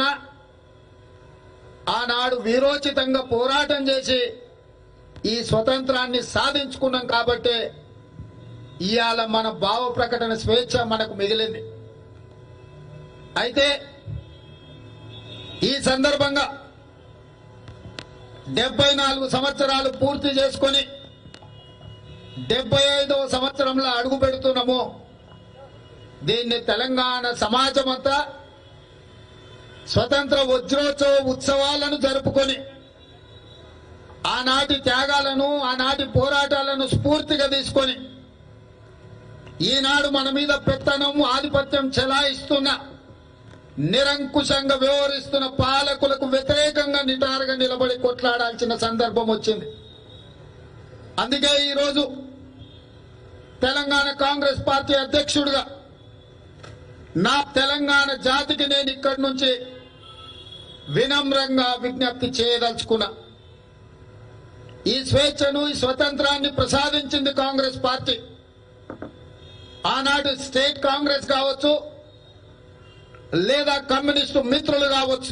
ఆనాడు వీరోచితంగా పోరాటం చేసి ఈ స్వతంత్రాన్ని సాధించుకున్నాం కాబట్టి ఇవాళ మన భావ ప్రకటన స్వేచ్ఛ మనకు మిగిలింది అయితే ఈ సందర్భంగా డెబ్బై నాలుగు సంవత్సరాలు పూర్తి చేసుకొని డెబ్బై ఐదవ సంవత్సరంలో అడుగు పెడుతున్నాము దీన్ని తెలంగాణ సమాజం అంతా స్వతంత్ర వజ్రోత్సవ ఉత్సవాలను జరుపుకొని ఆనాటి త్యాగాలను ఆనాటి పోరాటాలను స్ఫూర్తిగా తీసుకొని ఈనాడు మన మీద పెత్తనం ఆధిపత్యం చెలాయిస్తున్న నిరంకుశంగా వ్యవహరిస్తున్న పాలకులకు వ్యతిరేకంగా నిటారుగా నిలబడి కొట్లాడాల్సిన సందర్భం వచ్చింది అందుకే ఈరోజు తెలంగాణ కాంగ్రెస్ పార్టీ అధ్యక్షుడిగా నా తెలంగాణ జాతికి నేను ఇక్కడి నుంచి వినమ్రంగా విజ్ఞప్తి చేయదలుచుకున్నా ఈ స్వేచ్ఛను ఈ స్వతంత్రాన్ని ప్రసాదించింది కాంగ్రెస్ పార్టీ ఆనాడు స్టేట్ కాంగ్రెస్ కావచ్చు లేదా కమ్యూనిస్టు మిత్రులు కావచ్చు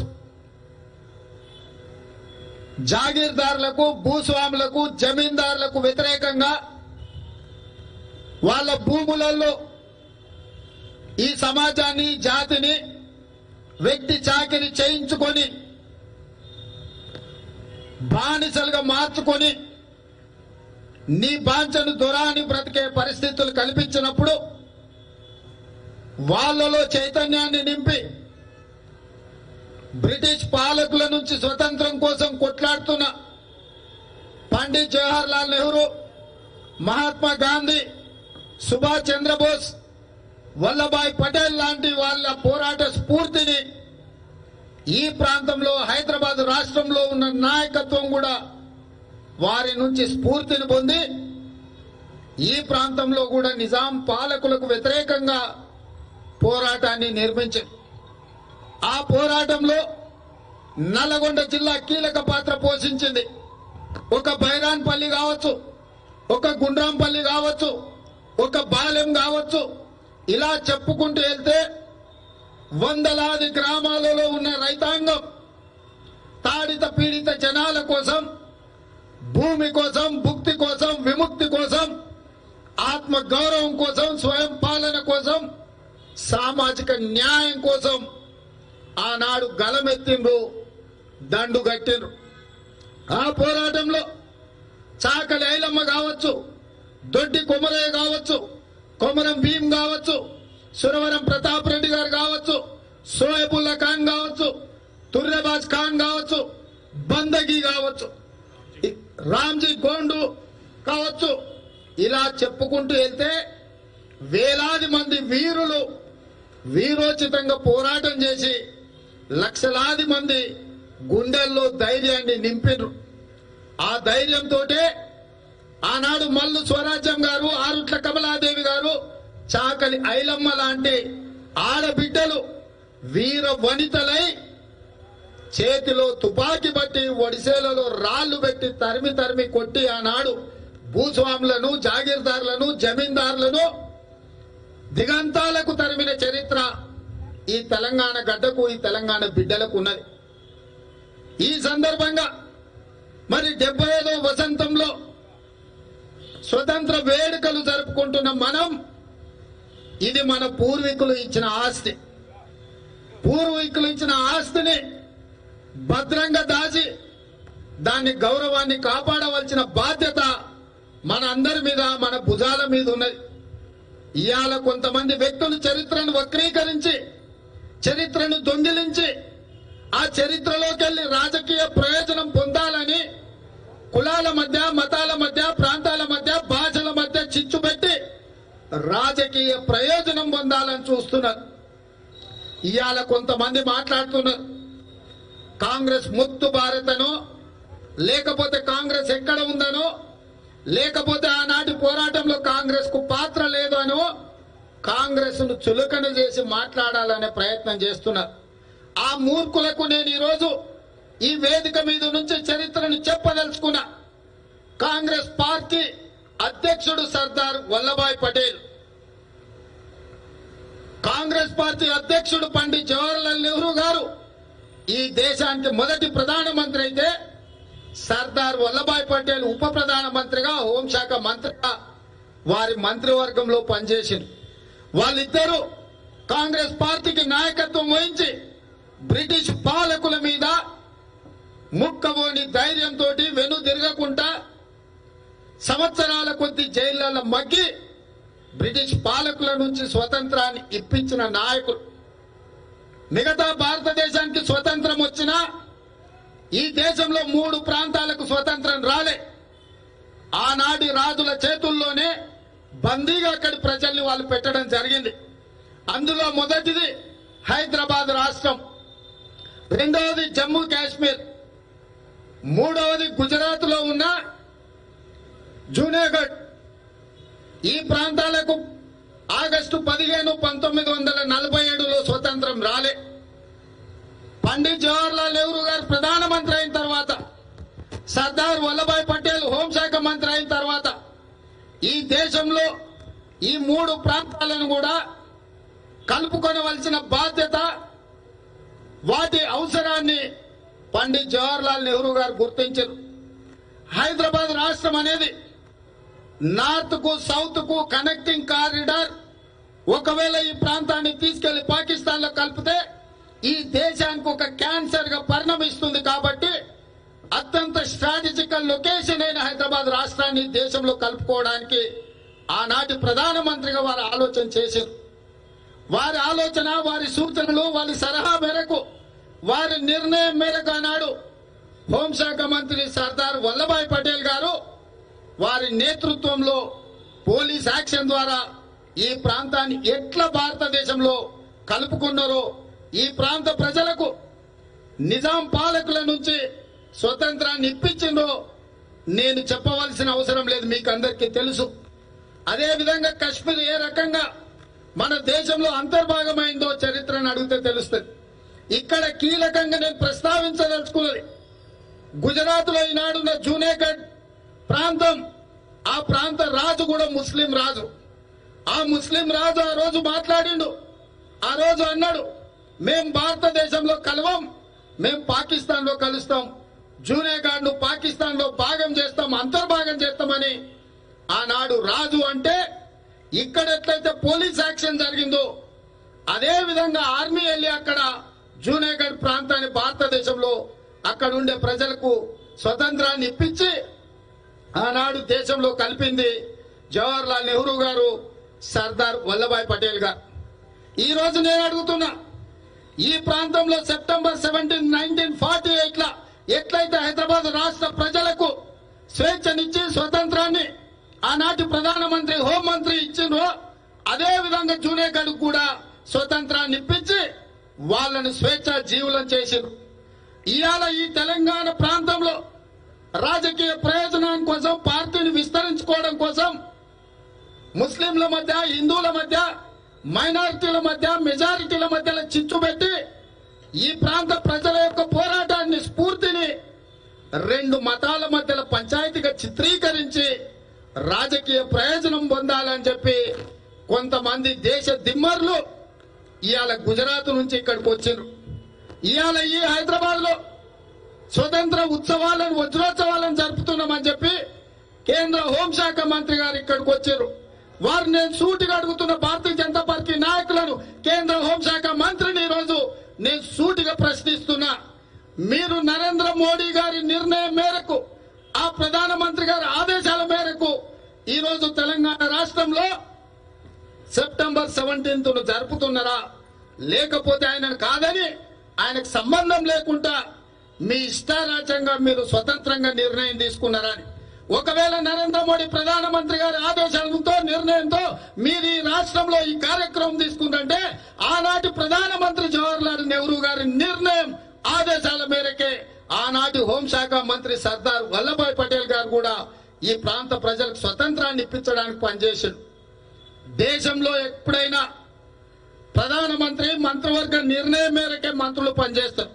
జాగీర్దారులకు భూస్వాములకు జమీందారులకు వ్యతిరేకంగా వాళ్ళ భూములలో ఈ సమాజాన్ని జాతిని వ్యక్తి చాకిరి చేయించుకొని బానిసలుగా మార్చుకొని నీ బాంచను దొరాని బ్రతికే పరిస్థితులు కల్పించినప్పుడు వాళ్ళలో చైతన్యాన్ని నింపి బ్రిటిష్ పాలకుల నుంచి స్వతంత్రం కోసం కొట్లాడుతున్న పండిత్ జవహర్ లాల్ నెహ్రూ మహాత్మా గాంధీ సుభాష్ చంద్రబోస్ వల్లభాయ్ పటేల్ లాంటి వాళ్ళ పోరాట స్ఫూర్తిని ఈ ప్రాంతంలో హైదరాబాద్ రాష్ట్రంలో ఉన్న నాయకత్వం కూడా వారి నుంచి స్ఫూర్తిని పొంది ఈ ప్రాంతంలో కూడా నిజాం పాలకులకు వ్యతిరేకంగా పోరాటాన్ని నిర్మించింది ఆ పోరాటంలో నల్లగొండ జిల్లా కీలక పాత్ర పోషించింది ఒక బైరాన్పల్లి కావచ్చు ఒక గుండ్రాంపల్లి కావచ్చు ఒక బాలెం కావచ్చు ఇలా చెప్పుకుంటూ వెళ్తే వందలాది గ్రామాలలో ఉన్న రైతాంగం తాడిత పీడిత జనాల కోసం భూమి కోసం భుక్తి కోసం విముక్తి కోసం ఆత్మ గౌరవం కోసం స్వయం పాలన కోసం సామాజిక న్యాయం కోసం ఆనాడు గలమెత్తిండ్రు దండు కట్టిండ్రు ఆ పోరాటంలో చాకలి ఐలమ్మ కావచ్చు దొడ్డి కొమరయ్య కావచ్చు కొమరం భీం కావచ్చు సురవరం ప్రతాప్ రెడ్డి గారు కావచ్చు సోయబుల్లా ఖాన్ కావచ్చు తుర్రెబాజ్ ఖాన్ కావచ్చు బందగి కావచ్చు ఇ- రామ్జీ గోండు కావచ్చు ఇలా చెప్పుకుంటూ వెళ్తే వేలాది మంది వీరులు వీరోచితంగా పోరాటం చేసి లక్షలాది మంది గుండెల్లో ధైర్యాన్ని నింపినరు ఆ ధైర్యంతో ఆనాడు మల్లు స్వరాజ్యం గారు ఆరుట్ల కమలాదేవి గారు చాకలి ఐలమ్మ లాంటి ఆడబిడ్డలు వీర వనితలై చేతిలో తుపాకీ బట్టి ఒడిసేలలో రాళ్లు పెట్టి తరిమి తరిమి కొట్టి ఆనాడు భూస్వాములను జాగీర్దారులను జమీందారులను దిగంతాలకు తరిమిన చరిత్ర ఈ తెలంగాణ గడ్డకు ఈ తెలంగాణ బిడ్డలకు ఉన్నది ఈ సందర్భంగా మరి డెబ్బై ఐదో వసంతంలో స్వతంత్ర వేడుకలు జరుపుకుంటున్న మనం ఇది మన పూర్వీకులు ఇచ్చిన ఆస్తి పూర్వీకులు ఇచ్చిన ఆస్తిని భద్రంగా దాచి దాన్ని గౌరవాన్ని కాపాడవలసిన బాధ్యత మన అందరి మీద మన భుజాల మీద ఉన్నది ఇవాళ కొంతమంది వ్యక్తులు చరిత్రను వక్రీకరించి చరిత్రను దొంగిలించి ఆ చరిత్రలోకి వెళ్ళి రాజకీయ ప్రయోజనం పొందాలని కులాల మధ్య మతాల మధ్య ప్రాంతాల మధ్య భాషల మధ్య చిచ్చు పెట్టి రాజకీయ ప్రయోజనం పొందాలని చూస్తున్నారు ఇవాళ కొంతమంది మాట్లాడుతున్నారు కాంగ్రెస్ ముక్తు భారతను లేకపోతే కాంగ్రెస్ ఎక్కడ ఉందనో లేకపోతే ఆనాటి పోరాటంలో కాంగ్రెస్ కు పాత్ర లేదు అనో కాంగ్రెస్ ను చులకన చేసి మాట్లాడాలనే ప్రయత్నం చేస్తున్నారు ఆ మూర్ఖులకు నేను ఈరోజు ఈ వేదిక మీద నుంచి చరిత్రను చెప్పదలుచుకున్నా కాంగ్రెస్ పార్టీ అధ్యక్షుడు సర్దార్ వల్లభాయ్ పటేల్ కాంగ్రెస్ పార్టీ అధ్యక్షుడు పండిత్ జవహర్లాల్ నెహ్రూ గారు ఈ దేశానికి మొదటి ప్రధానమంత్రి అయితే సర్దార్ వల్లభాయ్ పటేల్ ఉప ప్రధానమంత్రిగా హోంశాఖ మంత్రిగా వారి మంత్రివర్గంలో పనిచేసింది వాళ్ళిద్దరూ కాంగ్రెస్ పార్టీకి నాయకత్వం వహించి బ్రిటిష్ పాలకుల మీద ముక్కబోని ధైర్యంతో వెను తిరగకుండా సంవత్సరాల కొద్ది జైళ్లలో మగ్గి బ్రిటిష్ పాలకుల నుంచి స్వతంత్రాన్ని ఇప్పించిన నాయకులు మిగతా భారతదేశానికి స్వతంత్రం వచ్చినా ఈ దేశంలో మూడు ప్రాంతాలకు స్వతంత్రం రాలే ఆనాటి రాజుల చేతుల్లోనే బందీగా అక్కడి ప్రజల్ని వాళ్ళు పెట్టడం జరిగింది అందులో మొదటిది హైదరాబాద్ రాష్ట్రం రెండవది జమ్మూ కాశ్మీర్ మూడవది గుజరాత్ లో ఉన్న జూనాగఢ్ ఈ ప్రాంతాలకు ఆగస్టు పదిహేను పంతొమ్మిది వందల నలభై ఏడులో స్వతంత్రం రాలే పండిత్ జవహర్లాల్ నెహ్రూ గారు ప్రధానమంత్రి అయిన తర్వాత సర్దార్ వల్లభాయ్ పటేల్ హోంశాఖ మంత్రి అయిన తర్వాత ఈ దేశంలో ఈ మూడు ప్రాంతాలను కూడా కలుపుకొనవలసిన బాధ్యత వాటి అవసరాన్ని పండిత్ జవహర్లాల్ నెహ్రూ గారు గుర్తించారు హైదరాబాద్ రాష్ట్రం అనేది నార్త్ కు సౌత్ కు కనెక్టింగ్ కారిడార్ ఒకవేళ ఈ ప్రాంతాన్ని తీసుకెళ్లి పాకిస్తాన్ లో కలిపితే ఈ దేశానికి ఒక క్యాన్సర్ గా పరిణమిస్తుంది కాబట్టి అత్యంత స్ట్రాటజికల్ లొకేషన్ అయిన హైదరాబాద్ రాష్ట్రాన్ని దేశంలో కలుపుకోవడానికి ఆనాటి ప్రధానమంత్రిగా వారు ఆలోచన చేశారు వారి ఆలోచన వారి సూచనలు వారి సలహా మేరకు వారి నిర్ణయం మేరకు ఆనాడు హోంశాఖ మంత్రి సర్దార్ వల్లభాయ్ పటేల్ గారు వారి నేతృత్వంలో పోలీస్ యాక్షన్ ద్వారా ఈ ప్రాంతాన్ని ఎట్లా భారతదేశంలో కలుపుకున్నారో ఈ ప్రాంత ప్రజలకు నిజాం పాలకుల నుంచి స్వతంత్రాన్ని ఇప్పించిందో నేను చెప్పవలసిన అవసరం లేదు మీకు అందరికీ తెలుసు అదే విధంగా కశ్మీర్ ఏ రకంగా మన దేశంలో అంతర్భాగమైందో చరిత్రను అడిగితే తెలుస్తుంది ఇక్కడ కీలకంగా నేను ప్రస్తావించదలుచుకున్నది గుజరాత్ లో ఈనాడున్న జూనేగఢ్ ప్రాంతం ఆ ప్రాంత రాజు కూడా ముస్లిం రాజు ఆ ముస్లిం రాజు ఆ రోజు మాట్లాడిండు ఆ రోజు అన్నాడు మేం భారతదేశంలో కలవం మేం పాకిస్తాన్ లో కలుస్తాం జూనేగాడ్ ను పాకిస్తాన్ లో భాగం చేస్తాం అంతర్భాగం చేస్తామని ఆనాడు రాజు అంటే ఇక్కడ ఎట్లయితే పోలీస్ యాక్షన్ జరిగిందో అదే విధంగా ఆర్మీ వెళ్ళి అక్కడ జూనేగఢ్ ప్రాంతాన్ని భారతదేశంలో అక్కడ ఉండే ప్రజలకు స్వతంత్రాన్ని ఇప్పించి ఆనాడు దేశంలో కలిపింది జవహర్లాల్ నెహ్రూ గారు సర్దార్ వల్లభాయ్ పటేల్ గారు ఈ రోజు నేను అడుగుతున్నా ఈ ప్రాంతంలో September seventeen nineteen forty eight లా ఎట్లయితే హైదరాబాద్ రాష్ట్ర ప్రజలకు స్వేచ్ఛనిచ్చి స్వతంత్రాన్ని ఆనాటి ప్రధానమంత్రి హోంమంత్రి ఇచ్చిండ్రో అదే విధంగా జూనేగఢ్ కూడా స్వతంత్రాన్ని ఇప్పించి వాళ్ళని స్వేచ్ఛ జీవులను చేసిండ్రు ఇవాళ ఈ తెలంగాణ ప్రాంతంలో రాజకీయ ప్రయోజనం కోసం పార్టీని విస్తరించుకోవడం కోసం ముస్లింల మధ్య హిందువుల మధ్య మైనారిటీల మధ్య మెజారిటీల మధ్యలో చిచ్చు పెట్టి ఈ ప్రాంత ప్రజల యొక్క పోరాటాన్ని స్ఫూర్తిని రెండు మతాల మధ్యలో పంచాయతీగా చిత్రీకరించి రాజకీయ ప్రయోజనం పొందాలని చెప్పి కొంతమంది దేశ దిమ్మర్లు ఇవాళ గుజరాత్ నుంచి ఇక్కడికి వచ్చారు ఇవాళ ఈ హైదరాబాద్ లో స్వతంత్ర ఉత్సవాలను వజ్రోత్సవాలను జరుపుతున్నామని చెప్పి కేంద్ర హోంశాఖ మంత్రి గారు ఇక్కడికి వచ్చారు వారు నేను సూటిగా అడుగుతున్న భారతీయ జనతా పార్టీ నాయకులను కేంద్ర హోంశాఖ మంత్రిని ఈరోజు నేను సూటిగా ప్రశ్నిస్తున్నా మీరు నరేంద్ర మోడీ గారి నిర్ణయం మేరకు ఆ ప్రధానమంత్రి గారి ఆదేశాల మేరకు ఈ రోజు తెలంగాణ రాష్ట్రంలో సెప్టెంబర్ సెవెంటీన్త్ జరుపుతున్నారా లేకపోతే ఆయన కాదని ఆయనకు సంబంధం లేకుండా మీ ఇష్టారాజ్యంగా మీరు స్వతంత్రంగా నిర్ణయం తీసుకున్నారా అని ఒకవేళ నరేంద్ర మోడీ ప్రధానమంత్రి గారి ఆదేశాలతో నిర్ణయంతో మీరు ఈ రాష్ట్రంలో ఈ కార్యక్రమం తీసుకుందంటే ఆనాటి ప్రధానమంత్రి జవహర్లాల్ నెహ్రూ గారి నిర్ణయం ఆదేశాల మేరకే ఆనాటి హోంశాఖ మంత్రి సర్దార్ వల్లభాయ్ పటేల్ గారు కూడా ఈ ప్రాంత ప్రజలకు స్వతంత్రాన్ని ఇప్పించడానికి పనిచేశారు దేశంలో ఎప్పుడైనా ప్రధానమంత్రి మంత్రివర్గ నిర్ణయం మేరకే మంత్రులు పనిచేస్తారు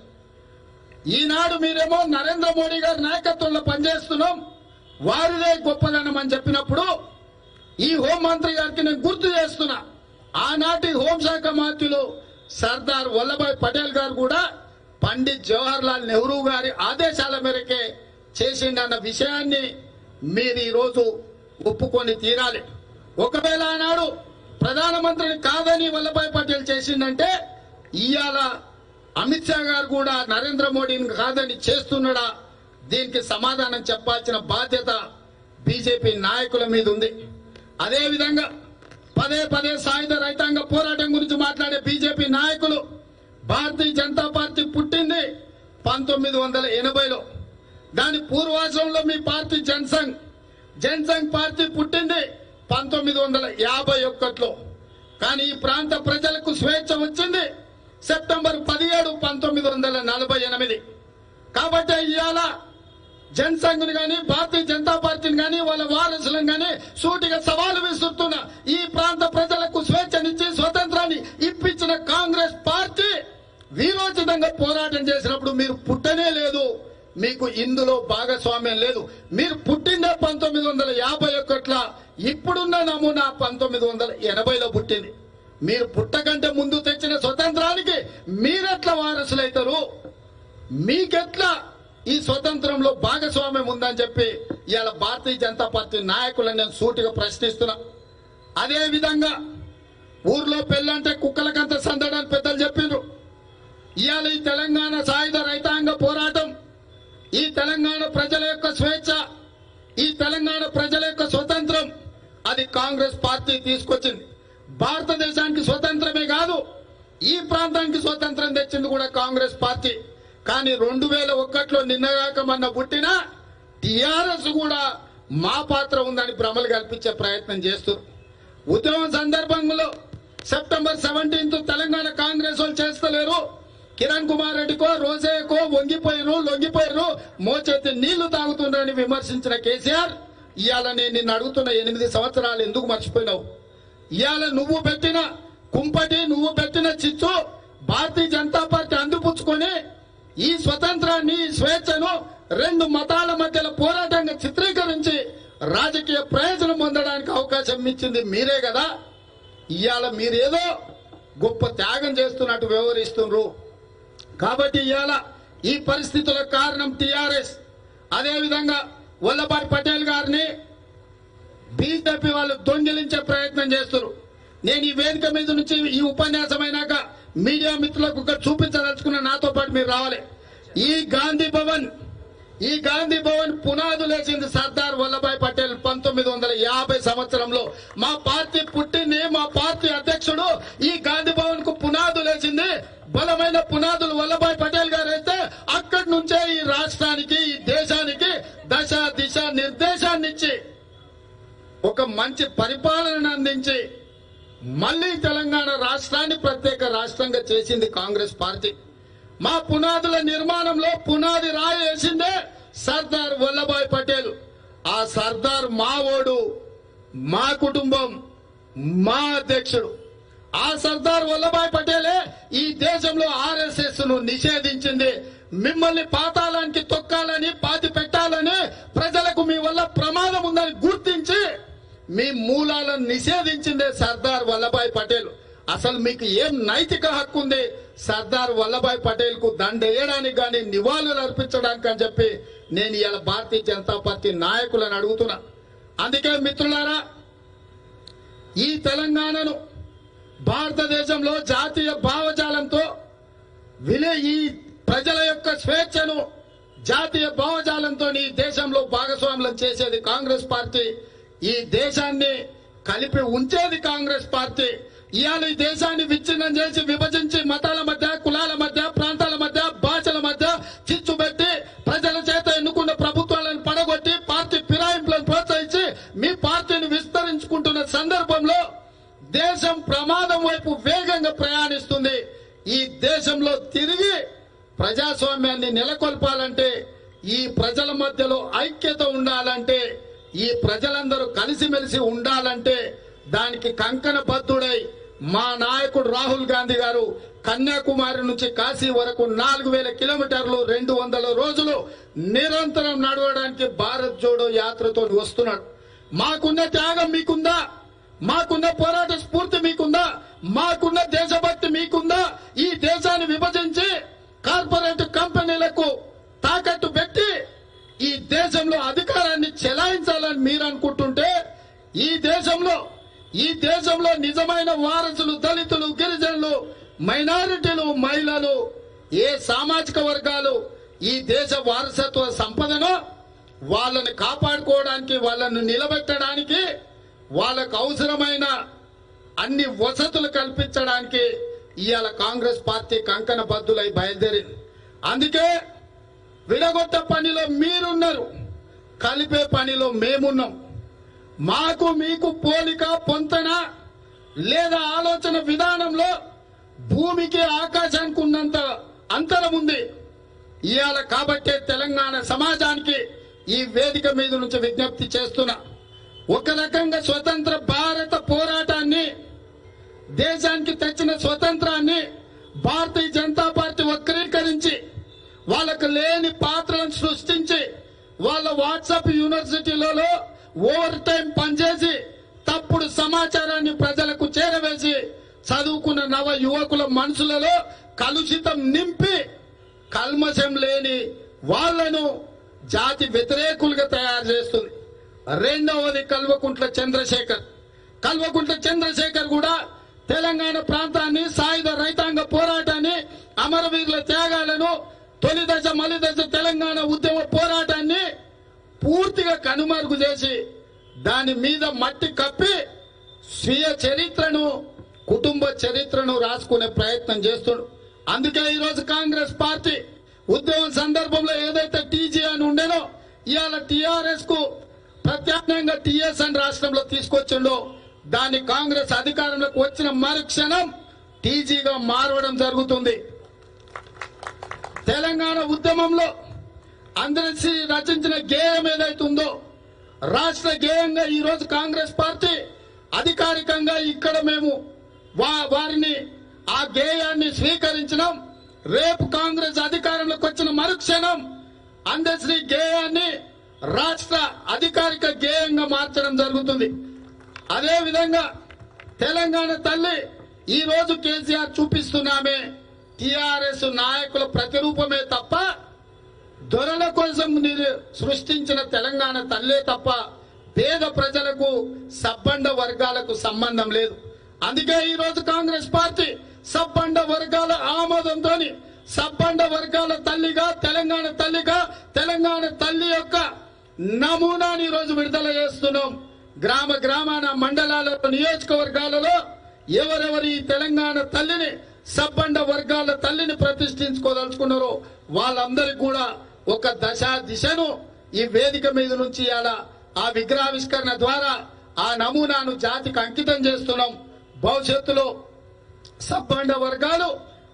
ఈనాడు మీరేమో నరేంద్ర మోడీ గారి నాయకత్వంలో పనిచేస్తున్నాం వారిదే గొప్పదనం అని చెప్పినప్పుడు ఈ హోంమంత్రి గారికి నేను గుర్తు చేస్తున్నా ఆనాటి హోంశాఖ మంత్రులు సర్దార్ వల్లభాయ్ పటేల్ గారు కూడా పండిత్ జవహర్ లాల్ నెహ్రూ గారి ఆదేశాల మేరకే చేసిండన్న విషయాన్ని మీరు ఈరోజు ఒప్పుకొని తీరాలి ఒకవేళ ఆనాడు ప్రధానమంత్రిని కాదని వల్లభాయ్ పటేల్ చేసిందంటే ఇవాళ అమిత్ షా గారు కూడా నరేంద్ర మోడీని కాదని చేస్తున్నాడా దీనికి సమాధానం చెప్పాల్సిన బాధ్యత బీజేపీ నాయకుల మీద ఉంది అదే విధంగా పదే పదే సాయుధ రైతాంగ పోరాటం గురించి మాట్లాడే బీజేపీ నాయకులు భారతీయ జనతా పార్టీ పుట్టింది పంతొమ్మిది వందల ఎనభైలో దాని పూర్వాశ్రంలో మీ పార్టీ జనసంఘ్ జనసంఘ్ పార్టీ పుట్టింది పంతొమ్మిది వందల యాభై ఒక్కట్లో కానీ ఈ ప్రాంత ప్రజలకు స్వేచ్ఛ వచ్చింది సెప్టెంబర్ పదిహేడు పంతొమ్మిది వందల నలభై ఎనిమిది కాబట్టి ఇవాళ జనసంఘ్ని గాని భారతీయ జనతా పార్టీని గాని వాళ్ళ వారసులను గాని సూటిగా సవాలు విసురుతున్న ఈ ప్రాంత ప్రజలకు స్వేచ్ఛనిచ్చి స్వతంత్రాన్ని ఇప్పించిన కాంగ్రెస్ పార్టీ వీరోచితంగా పోరాటం చేసినప్పుడు మీరు పుట్టనే లేదు మీకు ఇందులో భాగస్వామ్యం లేదు మీరు పుట్టిందే పంతొమ్మిది వందల యాభై ఒకట్ల ఇప్పుడున్న నమూనా పంతొమ్మిది వందల ఎనభైలో పుట్టింది మీరు పుట్టకంటే ముందు తెచ్చిన స్వతంత్రానికి మీరెట్లా వారసులైతారు మీకెట్లా ఈ స్వతంత్రంలో భాగస్వామ్యం ఉందని చెప్పి ఇవాళ భారతీయ జనతా పార్టీ నాయకులను నేను సూటిగా ప్రశ్నిస్తున్నా అదే విధంగా ఊర్లో పెళ్ళంటే కుక్కలకంత సందడని పెద్దలు చెప్పిండ్రు ఇవాళ ఈ తెలంగాణ సాయుధ రైతాంగ పోరాటం ఈ తెలంగాణ ప్రజల యొక్క స్వేచ్ఛ ఈ తెలంగాణ ప్రజల యొక్క స్వతంత్రం అది కాంగ్రెస్ పార్టీ తీసుకొచ్చింది భారతదేశానికి స్వతంత్రమే కాదు ఈ ప్రాంతానికి స్వతంత్రం తెచ్చింది కూడా కాంగ్రెస్ పార్టీ కానీ రెండు వేల ఒకటిలో నిన్నగాక మొన్న పుట్టిన టిఆర్ఎస్ కూడా మా పాత్ర ఉందని భ్రమలు కల్పించే ప్రయత్నం చేస్తారు ఉద్యమం సందర్భంలో సెప్టెంబర్ సెవెంటీన్త్ తెలంగాణ కాంగ్రెస్ వాళ్ళు చేస్తలేరు కిరణ్ కుమార్ రెడ్డికో రోజేకో వంగిపోయారు లొంగిపోయారు మోచేతి నీళ్లు తాగుతున్నారని విమర్శించిన కేసీఆర్ ఇవాళ నేను నిన్ను అడుగుతున్న ఎనిమిది సంవత్సరాలు ఎందుకు మర్చిపోయినావు ఇవాళ నువ్వు పెట్టిన కుంపటి నువ్వు పెట్టిన చిచ్చు భారతీయ జనతా పార్టీ అందిపుచ్చుకొని ఈ స్వతంత్రాన్ని ఈ స్వేచ్ఛను రెండు మతాల మధ్యలో పోరాటంగా చిత్రీకరించి రాజకీయ ప్రయోజనం పొందడానికి అవకాశం ఇచ్చింది మీరే కదా ఇవాళ మీరేదో గొప్ప త్యాగం చేస్తున్నట్టు వ్యవహరిస్తున్నారు కాబట్టి ఇవాళ ఈ పరిస్థితులకు కారణం టిఆర్ఎస్ అదేవిధంగా వల్లభాయ్ పటేల్ గారిని బీజేపీ వాళ్ళు దొంగిలించే ప్రయత్నం చేస్తారు నేను ఈ వేదిక మీద నుంచి ఈ ఉపన్యాసం అయినాక మీడియా మిత్రులకు ఒక చూపించదలుచుకున్న నాతో పాటు మీరు రావాలి ఈ గాంధీ భవన్ ఈ గాంధీ భవన్ పునాదులేసింది సర్దార్ వల్లభాయ్ పటేల్ పంతొమ్మిది వందల యాభై సంవత్సరంలో మా పార్టీ పుట్టింది మా పార్టీ అధ్యక్షుడు ఈ గాంధీ భవన్ కు పునాదులేసింది బలమైన పునాదులు వల్లభాయ్ పటేల్ గారు వేస్తే అక్కడి నుంచే ఈ రాష్ట్రానికి ఈ దేశానికి దశ దిశ నిర్దేశాన్ని ఇచ్చి ఒక మంచి పరిపాలనను అందించి మళ్ళీ తెలంగాణ రాష్ట్రాన్ని ప్రత్యేక రాష్ట్రంగా చేసింది కాంగ్రెస్ పార్టీ మా పునాదుల నిర్మాణంలో పునాది రాయి వేసిందే సర్దార్ వల్లభాయ్ పటేల్ ఆ సర్దార్ మా ఓడు మా కుటుంబం మా అధ్యక్షుడు ఆ సర్దార్ వల్లభాయ్ పటేలే ఈ దేశంలో ఆర్ఎస్ఎస్ ను నిషేధించింది మిమ్మల్ని పాతాళానికి తొక్కాలని పాతి పెట్టాలని ప్రజలకు మీ వల్ల ప్రమాదం ఉందని గుర్తించి మీ మూలాలను నిషేధించిందే సర్దార్ వల్లభాయ్ పటేల్ అసలు మీకు ఏం నైతిక హక్కు ఉంది సర్దార్ వల్లభాయ్ పటేల్ కు దండేయడానికి కానీ నివాళులు అర్పించడానికి అని చెప్పి నేను ఇలా భారతీయ జనతా పార్టీ నాయకులను అడుగుతున్నా అందుకే మిత్రులారా ఈ తెలంగాణను భారతదేశంలో జాతీయ భావజాలంతో విలే ఈ ప్రజల యొక్క స్వేచ్ఛను జాతీయ భావజాలంతో ఈ దేశంలో భాగస్వాములం చేసేది కాంగ్రెస్ పార్టీ ఈ దేశాన్ని కలిపి ఉంచేది కాంగ్రెస్ పార్టీ ఇవాళ ఈ దేశాన్ని విచ్ఛిన్నం చేసి విభజించి మతాల మధ్య కులాల మధ్య ప్రాంతాల మధ్య భాషల మధ్య చిచ్చు పెట్టి ప్రజల చేత ఎన్నుకున్న ప్రభుత్వాలను పడగొట్టి పార్టీ ఫిరాయింపులను ప్రోత్సహించి మీ పార్టీని విస్తరించుకుంటున్న సందర్భంలో దేశం ప్రమాదం వైపు వేగంగా ప్రయాణిస్తుంది ఈ దేశంలో తిరిగి ప్రజాస్వామ్యాన్ని నెలకొల్పాలంటే ఈ ప్రజల మధ్యలో ఐక్యత ఉండాలంటే ఈ ప్రజలందరూ కలిసిమెలిసి ఉండాలంటే దానికి కంకణ బద్దుడై మా నాయకుడు రాహుల్ గాంధీ గారు కన్యాకుమారి నుంచి కాశీ వరకు నాలుగు వేల కిలోమీటర్లు రెండు వందల రోజులు నిరంతరం నడవడానికి భారత్ జోడో యాత్రతో వస్తున్నాడు మాకున్న త్యాగం మీకుందా మాకున్న పోరాట స్ఫూర్తి మీకుందా మాకున్న దేశభక్తి మీకుందా ఈ దేశాన్ని విభజించి కార్పొరేట్ కంపెనీలకు తాకట్టు పెట్టి ఈ దేశంలో అధికారాన్ని చెలాయించాలని మీరు అనుకుంటుంటే ఈ దేశంలో ఈ దేశంలో నిజమైన వారసులు దళితులు గిరిజనులు మైనారిటీలు మహిళలు ఏ సామాజిక వర్గాలు ఈ దేశ వారసత్వ సంపదను వాళ్ళని కాపాడుకోవడానికి వాళ్ళను నిలబెట్టడానికి వాళ్ళకు అవసరమైన అన్ని వసతులు కల్పించడానికి ఇవాళ కాంగ్రెస్ పార్టీ కంకణ బద్దులై బయలుదేరింది అందుకే విడగొట్ట పనిలో మీరున్నారు కలిపే పనిలో మేమున్నాం మాకు మీకు పోలిక పొంతన లేదా ఆలోచన విధానంలో భూమికి ఆకాశానికి ఉన్నంత అంతరం ఉంది ఇవాళ కాబట్టే తెలంగాణ సమాజానికి ఈ వేదిక మీద నుంచి విజ్ఞప్తి చేస్తున్నా ఒక రకంగా స్వతంత్ర భారత పోరాటాన్ని దేశానికి తెచ్చిన స్వతంత్రాన్ని భారతీయ జనతా పార్టీ వక్రీకరించి వాళ్ళకు లేని పాత్రలను సృష్టించి వాళ్ళ వాట్సాప్ యూనివర్సిటీలలో ఓవర్ టైం పనిచేసి తప్పుడు సమాచారాన్ని ప్రజలకు చేరవేసి చదువుకున్న నవ యువకుల మనసులలో కలుషితం నింపి కల్మషం లేని వాళ్లను జాతి వ్యతిరేకులుగా తయారు చేస్తుంది రెండవది కల్వకుంట్ల చంద్రశేఖర్ కల్వకుంట్ల చంద్రశేఖర్ కూడా తెలంగాణ ప్రాంతాన్ని సాయుధ రైతాంగ పోరాటాన్ని అమరవీరుల త్యాగాలను తొలి దశ మలి దశ తెలంగాణ ఉద్యమ పోరాటాన్ని పూర్తిగా కనుమరుగు చేసి దాని మీద మట్టి కప్పి స్వీయ చరిత్రను కుటుంబ చరిత్రను రాసుకునే ప్రయత్నం చేస్తుడు అందుకే ఈరోజు కాంగ్రెస్ పార్టీ ఉద్యమం సందర్భంలో ఏదైతే టీజీ అని ఉండేనో ఇవాళ టిఆర్ఎస్ కు ప్రత్యామ్నాయంగా టిఎస్ అని రాష్ట్రంలో తీసుకొచ్చిండో దాన్ని కాంగ్రెస్ అధికారంలోకి వచ్చిన మరుక్షణం టీజీగా మారవడం జరుగుతుంది తెలంగాణ ఉద్యమంలో అందరిసి రచించిన గేయం ఏదైతే ఉందో రాష్ట్ర గేయంగా ఈ రోజు కాంగ్రెస్ పార్టీ అధికారికంగా ఇక్కడ మేము వా- వారిని ఆ గేయాన్ని స్వీకరించినాం రేపు కాంగ్రెస్ అధికారంలోకి వచ్చిన మరుక్షణం అందశ్రీ గేయాన్ని రాష్ట్ర అధికారిక గేయంగా మార్చడం జరుగుతుంది అదే విధంగా తెలంగాణ తల్లి ఈ రోజు కేసీఆర్ చూపిస్తున్నామే టిఆర్ఎస్ నాయకుల ప్రతిరూపమే తప్ప దొరల కోసం మీరు సృష్టించిన తెలంగాణ తల్లే తప్ప పేద ప్రజలకు సబ్బండ వర్గాలకు సంబంధం లేదు అందుకే ఈ రోజు కాంగ్రెస్ పార్టీ సబ్బండ వర్గాల ఆమోదంతో సబ్బండ వర్గాల తల్లిగా తెలంగాణ తల్లిగా తెలంగాణ తల్లి యొక్క నమూనాని ఈ రోజు విడుదల చేస్తున్నాం గ్రామ గ్రామాన మండలాలలో నియోజకవర్గాలలో ఎవరెవరి ఈ తెలంగాణ తల్లిని సబ్బండ వర్గాల తల్లిని ప్రతిష్ఠించుకోదలుచుకున్నారో వాళ్ళందరికీ కూడా ఒక దశ దిశను ఈ వేదిక మీద నుంచి ఇలా ఆ విగ్రహావిష్కరణ ద్వారా ఆ నమూనాను జాతికి అంకితం చేస్తున్నాం భవిష్యత్తులో సబ్బండ వర్గాలు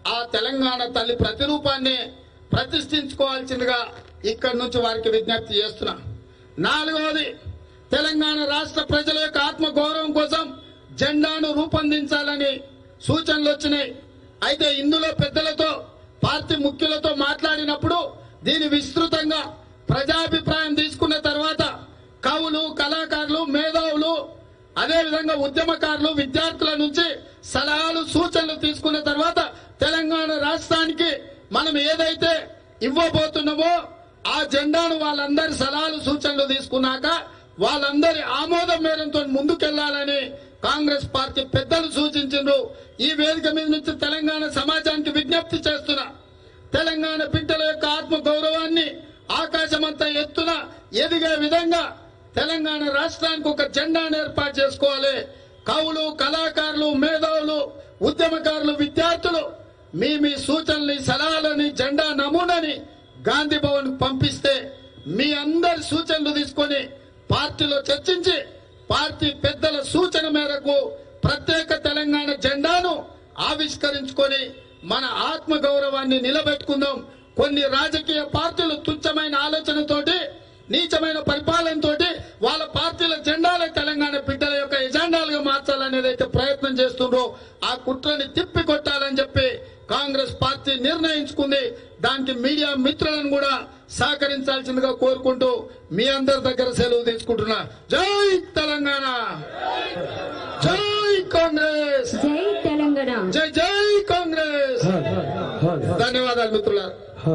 ఆ తెలంగాణ తల్లి ప్రతిరూపాన్ని ప్రతిష్ఠించుకోవాల్సిందిగా ఇక్కడి నుంచి వారికి విజ్ఞప్తి చేస్తున్నా నాలుగవది తెలంగాణ రాష్ట్ర ప్రజల యొక్క ఆత్మ గౌరవం కోసం జెండాను రూపొందించాలని సూచనలు వచ్చినాయి అయితే ఇందులో పెద్దలతో పార్టీ ముఖ్యులతో మాట్లాడినప్పుడు దీని విస్తృతంగా ప్రజాభిప్రాయం తీసుకున్న తర్వాత కవులు కళాకారులు మేధావులు అదేవిధంగా ఉద్యమకారులు విద్యార్థుల నుంచి సలహాలు సూచనలు తీసుకున్న తర్వాత తెలంగాణ రాష్ట్రానికి మనం ఏదైతే ఇవ్వబోతున్నామో ఆ జెండాను వాళ్ళందరి సలహాలు సూచనలు తీసుకున్నాక వాళ్ళందరి ఆమోదం మేరంతో ముందుకెళ్లాలని కాంగ్రెస్ పార్టీ పెద్దలు సూచించారు ఈ వేదిక మీద నుంచి తెలంగాణ సమాజానికి విజ్ఞప్తి చేస్తున్నా తెలంగాణ బిడ్డల యొక్క ఆత్మ గౌరవాన్ని ఆకాశమంతా ఎత్తున ఎదిగే విధంగా తెలంగాణ రాష్ట్రానికి ఒక జెండాను ఏర్పాటు చేసుకోవాలి కవులు కళాకారులు మేధావులు ఉద్యమకారులు విద్యార్థులు మీ మీ సూచనని సలహాలని జెండా నమూనాని గాంధీ భవన్ పంపిస్తే మీ అందరి సూచనలు తీసుకొని పార్టీలో చర్చించి పార్టీ పెద్దల సూచన మేరకు ప్రత్యేక తెలంగాణ జెండాను ఆవిష్కరించుకొని మన ఆత్మ గౌరవాన్ని నిలబెట్టుకుందాం కొన్ని రాజకీయ పార్టీలు తుచ్చమైన ఆలోచనతోటి నీచమైన పరిపాలనతోటి వాళ్ళ పార్టీల జెండాలే తెలంగాణ బిడ్డల యొక్క ఎజెండాలుగా మార్చాలనేది అయితే ప్రయత్నం చేస్తుండ్రో ఆ కుట్రని తిప్పి కొట్టాలని చెప్పి కాంగ్రెస్ పార్టీ నిర్ణయించుకుంది దానికి మీడియా మిత్రులను కూడా సహకరించాల్సిందిగా కోరుకుంటూ మీ అందరి దగ్గర సెలవు తీసుకుంటున్నా జై తెలంగాణ జై కాంగ్రెస్ జై తెలంగాణ జై జై కాంగ్రెస్ ధన్యవాదాలు మిత్రులారా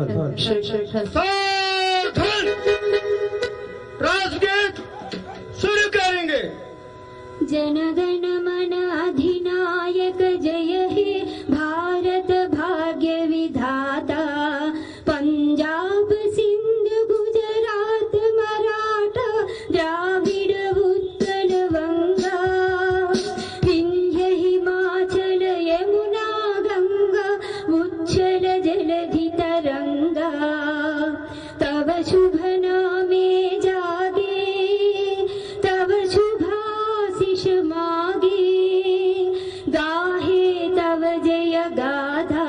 राजगीत शुरू करेंगे जनगण मन अधिनायक जय हे भारत भाग्य विधाता पंजाब सिंध गुजरात मराठा द्राविड उत्कल गंगा विंध्य हिमाचल यमुना गंगा उच्छल जलधि तरंगा तव शुभ नामे जागे तव शुभाशिष मागे गाहे तव जय गाथा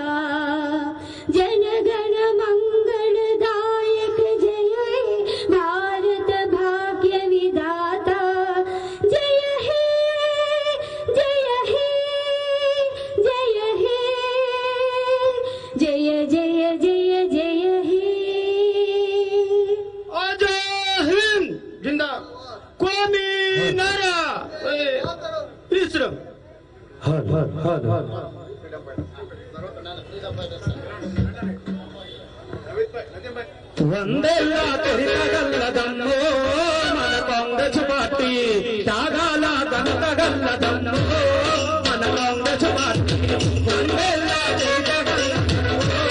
जनगण मंगलदायक जय हे भारत भाग्य विधाता जय हे जय हे जय हे जय जय जय जय हे आजा हिंद जिंदा कौमी नारा विश्रम వందేళ్ళ చరితగల్లదన్నో మన కాంగ్రెస్ పార్టీ త్యాగాల గంటగల్లదన్నో మన కాంగ్రెస్ పార్టీ వందేళ్ళ